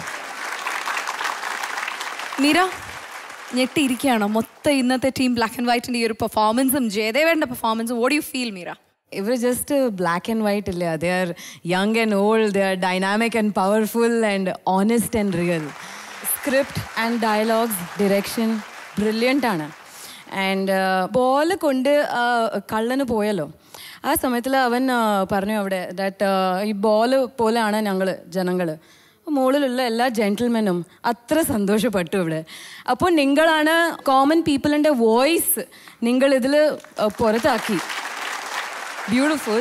മീര ഞെട്ടിയിരിക്കുകയാണോ മൊത്തം ഇന്നത്തെ ടീം ബ്ലാക്ക് ആൻഡ് വൈറ്റിന്റെ ഈ ഒരു പെർഫോമൻസും ജയദേവന്റെ പെർഫോമൻസും വോട്ട് യു ഫീൽ മീര ഇവർ ജസ്റ്റ് ബ്ലാക്ക് ആൻഡ് വൈറ്റ് ഇല്ല they are young and old they are dynamic and powerful and honest and real script and dialogues direction brilliant ആണ് ആൻഡ് ബോൾ കൊണ്ട് ആ, കള്ളന് പോയല്ലോ ആ സമയത്തിൽ അവൻ ആ, പറഞ്ഞു അവിടെ ദാറ്റ് ഈ ബോൾ പോലെയാണ് ഞങ്ങൾ ജനങ്ങൾ മുകളിലുള്ള എല്ലാ ജെൻറ്റിൽമെനും അത്ര സന്തോഷപ്പെട്ടു ഇവിടെ അപ്പോൾ നിങ്ങളാണ് കോമൺ പീപ്പിളിൻ്റെ വോയിസ് നിങ്ങൾ ഇതിൽ പുറത്താക്കി ബ്യൂട്ടിഫുൾ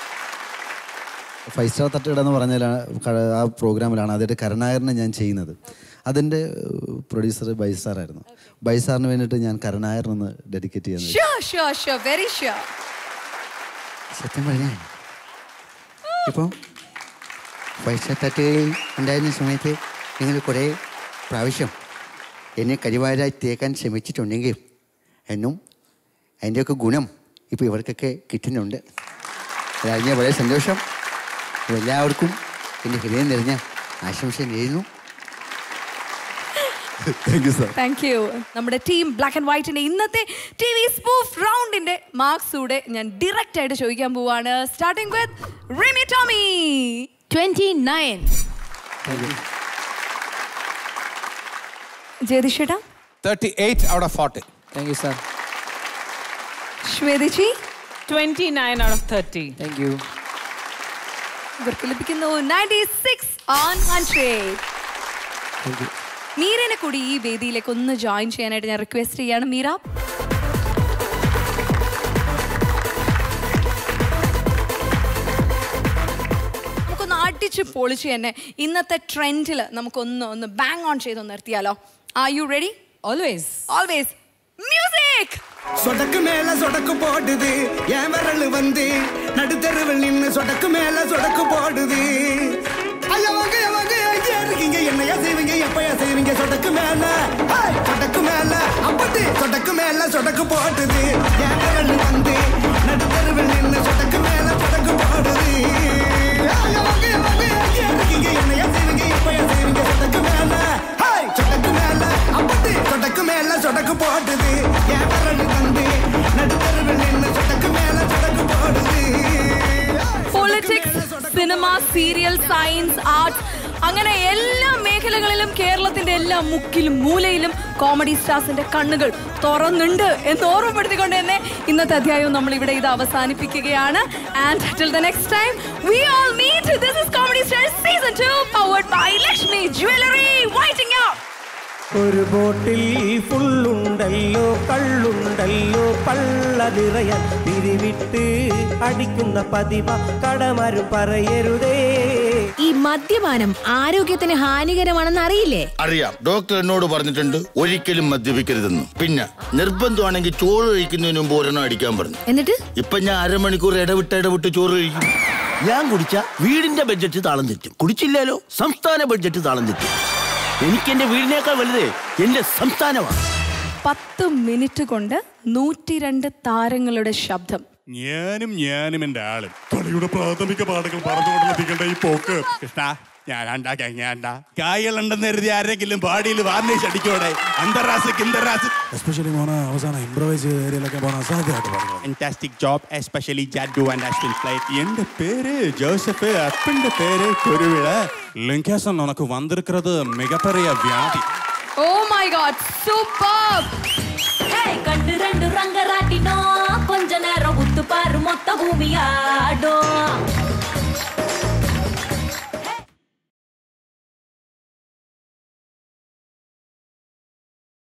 ഫൈവ് സ്റ്റാർ തട്ടുകട എന്ന് പറഞ്ഞാലാണ് ക- ആ പ്രോഗ്രാമിലാണ് ആദ്യമായിട്ട് കരുണാകരനെ ഞാൻ ചെയ്യുന്നത് അതിൻ്റെ പ്രൊഡ്യൂസർ ബൈസാറായിരുന്നു ബൈസാറിന് വേണ്ടിയിട്ട് ഞാൻ കരുണാകരനൊന്ന് ഡെഡിക്കേറ്റ് ചെയ്യുന്നത് sure sure sure very sure സത്യം പറഞ്ഞാൽ ഇപ്പോൾ പൈസ തട്ടുകയിൽ ഉണ്ടായിരുന്ന സമയത്ത് നിങ്ങൾ കുറേ പ്രാവശ്യം എന്നെ കരിവാരായി തേക്കാൻ ശ്രമിച്ചിട്ടുണ്ടെങ്കിൽ എന്നും അതിൻ്റെയൊക്കെ ഗുണം ഇപ്പോൾ ഇവർക്കൊക്കെ കിട്ടുന്നുണ്ട് അതറിഞ്ഞ വളരെ സന്തോഷം അപ്പോൾ എല്ലാവർക്കും എൻ്റെ ഹൃദയം നിറഞ്ഞ ആശംസ നേരുന്നു thank you sir thank you നമ്മുടെ ടീം ബ്ലാക്ക് ആൻഡ് വൈറ്റിന്റെ ഇന്നത്തെ ടി വി സ്പൂഫ് റൗണ്ടിന്റെ മാർക്സ് കൂടെ ഞാൻ ഡയറക്റ്റ് ആയിട്ട് ചോദിക്കാൻ പോവാണ് starting with Rimi Tomy twenty nine ജയതിഷേട്ടാ thirty eight out of forty thank you sir ശ്വേതിജി twenty nine out of thirty thank you ഇവർക്ക് ലഭിക്കുന്നു ninety six on hundred thank you മീരനെ കൂടി ഈ വേദിയിലേക്ക് ഒന്ന് ജോയിൻ ചെയ്യാനായിട്ട് ഞാൻ റിക്വസ്റ്റ് ചെയ്യാണ് മീര നമുക്കൊന്ന് അടിച്ച് പൊളിച്ച് തന്നെ ഇന്നത്തെ ട്രെൻഡിൽ നമുക്കൊന്ന് ഒന്ന് ബാങ് ഓൺ ചെയ്ത് ഒന്ന് നിർത്തിയാലോ are you ready always always music சொடக்கு மேல சொடக்கு போடுது என் விரல் வந்து நடுத்தருவில் நின்னு சொடக்கு மேல சொடக்கு போடுது ஐயா வாங்க ஐயா வாங்க எங்க இருக்கீங்க என்னையா செய்வீங்க எப்பயா செய்வீங்க சொடக்கு மேல ஹேய், சொடக்கு மேல அப்பட்டு சொடக்கு மேல சொடக்கு போடுது என் விரல் வந்து நடுத்தருவில் நின்னு சொடக்கு மேல சொடக்கு போடுது ஐயா வாங்க ஐயா வாங்க எங்க இருக்கீங்க என்னையா செய்வீங்க எப்பயா செய்வீங்க சொடக்கு மேல ஹேய், சொடக்கு மேல அப்பட்டு சொடக்கு மேல சொடக்கு போடுது என் விரல் வந்து நடுத்தருவில் நின்னு சொடக்கு மேல சொடக்கு போடுது politics cinema serial science arts അങ്ങനെ എല്ലാ മേഖലകളിലും കേരളത്തിന്റെ എല്ലാ മുക്കിലും മൂലയിലും കോമഡി സ്റ്റാർസിന്റെ കണ്ണുകൾ തുറന്നുണ്ട് എന്ന് ഓർമ്മപ്പെടുത്തിക്കൊണ്ട് തന്നെ ഇന്നത്തെ അധ്യായവും നമ്മൾ ഇവിടെ ഇത് അവസാനിപ്പിക്കുകയാണ് and till the next time we all meet this is comedy stars season 2 powered by Lakshmi jewellery waiting out ഒരു ബോട്ടിൽ ഫുള്ളുണ്ടല്ലോ കള്ളുണ്ടല്ലോ പള്ള നിറയാൻ പിരിവിട്ട് അടിക്കുന്ന പതിവ കടമരും പറയരുതേ ഈ മദ്യപാനം ആരോഗ്യത്തിന് ഹാനികരമാണെന്ന് അറിയില്ലേ അറിയാം ഡോക്ടർ എന്നോട് പറഞ്ഞിട്ടുണ്ട് ഒരിക്കലും മദ്യപിക്കരുതെന്ന് പിന്നെ നിർബന്ധമാണെങ്കിൽ ചോറ് കഴിക്കുന്നതിന് മുമ്പ് ഒരെണ്ണം അടിക്കാൻ പറഞ്ഞു എന്നിട്ട് ഇപ്പൊ ഞാൻ അരമണിക്കൂർ ഇടവിട്ട് ഇടവിട്ട് ചോറ് കഴിക്കും ഞാൻ കുടിച്ച വീടിന്റെ ബഡ്ജറ്റ് താളം തെറ്റും കുടിച്ചില്ലല്ലോ സംസ്ഥാന ബഡ്ജറ്റ് താളം തെറ്റും എനിക്ക് എന്റെ വീടിനേക്കാൾ വലുതേ എന്റെ സംസ്ഥാനമാണ് പത്ത് മിനിറ്റ് കൊണ്ട് നൂറ്റിരണ്ട് താരങ്ങളുടെ ശബ്ദം ഞാനും ഞാനും എന്റെ ആളും കളിയുടെ പ്രാഥമിക പാഠങ്ങൾ പറഞ്ഞുകൊണ്ട് ലഭിക്കേണ്ട ഈ പോക്ക് കൃഷ്ണ ഞാനാണ്ടാ ഞാണ്ടാ കായലുണ്ടെന്ന് കരുതി ആരെങ്കിലും പാടിയിൽ വാർണിഷ് അടിക്കോടെ അന്തറാസ് കിന്തറാസ് എസ്പെഷ്യലി മോനെ അവസാനം ഇംപ്രവൈസ് ചെയ്ത ഏരിയയിലൊക്കെ പോകാൻ അസാധ്യമായിട്ട് പറഞ്ഞു fantastic job especially Jadu and Ashwin flight എന്റെ പേര് ജോസഫ് അപ്പന്റെ പേര് കുരുവിള ലിങ്കേസൻ ഉനക്ക് വന്നിരിക്കുന്നത് മികപ്പെറിയ വ്യാധി ഓ മൈ ഗോഡ് സൂപ്പർ കണ്ടു രണ്ട് റങ്ക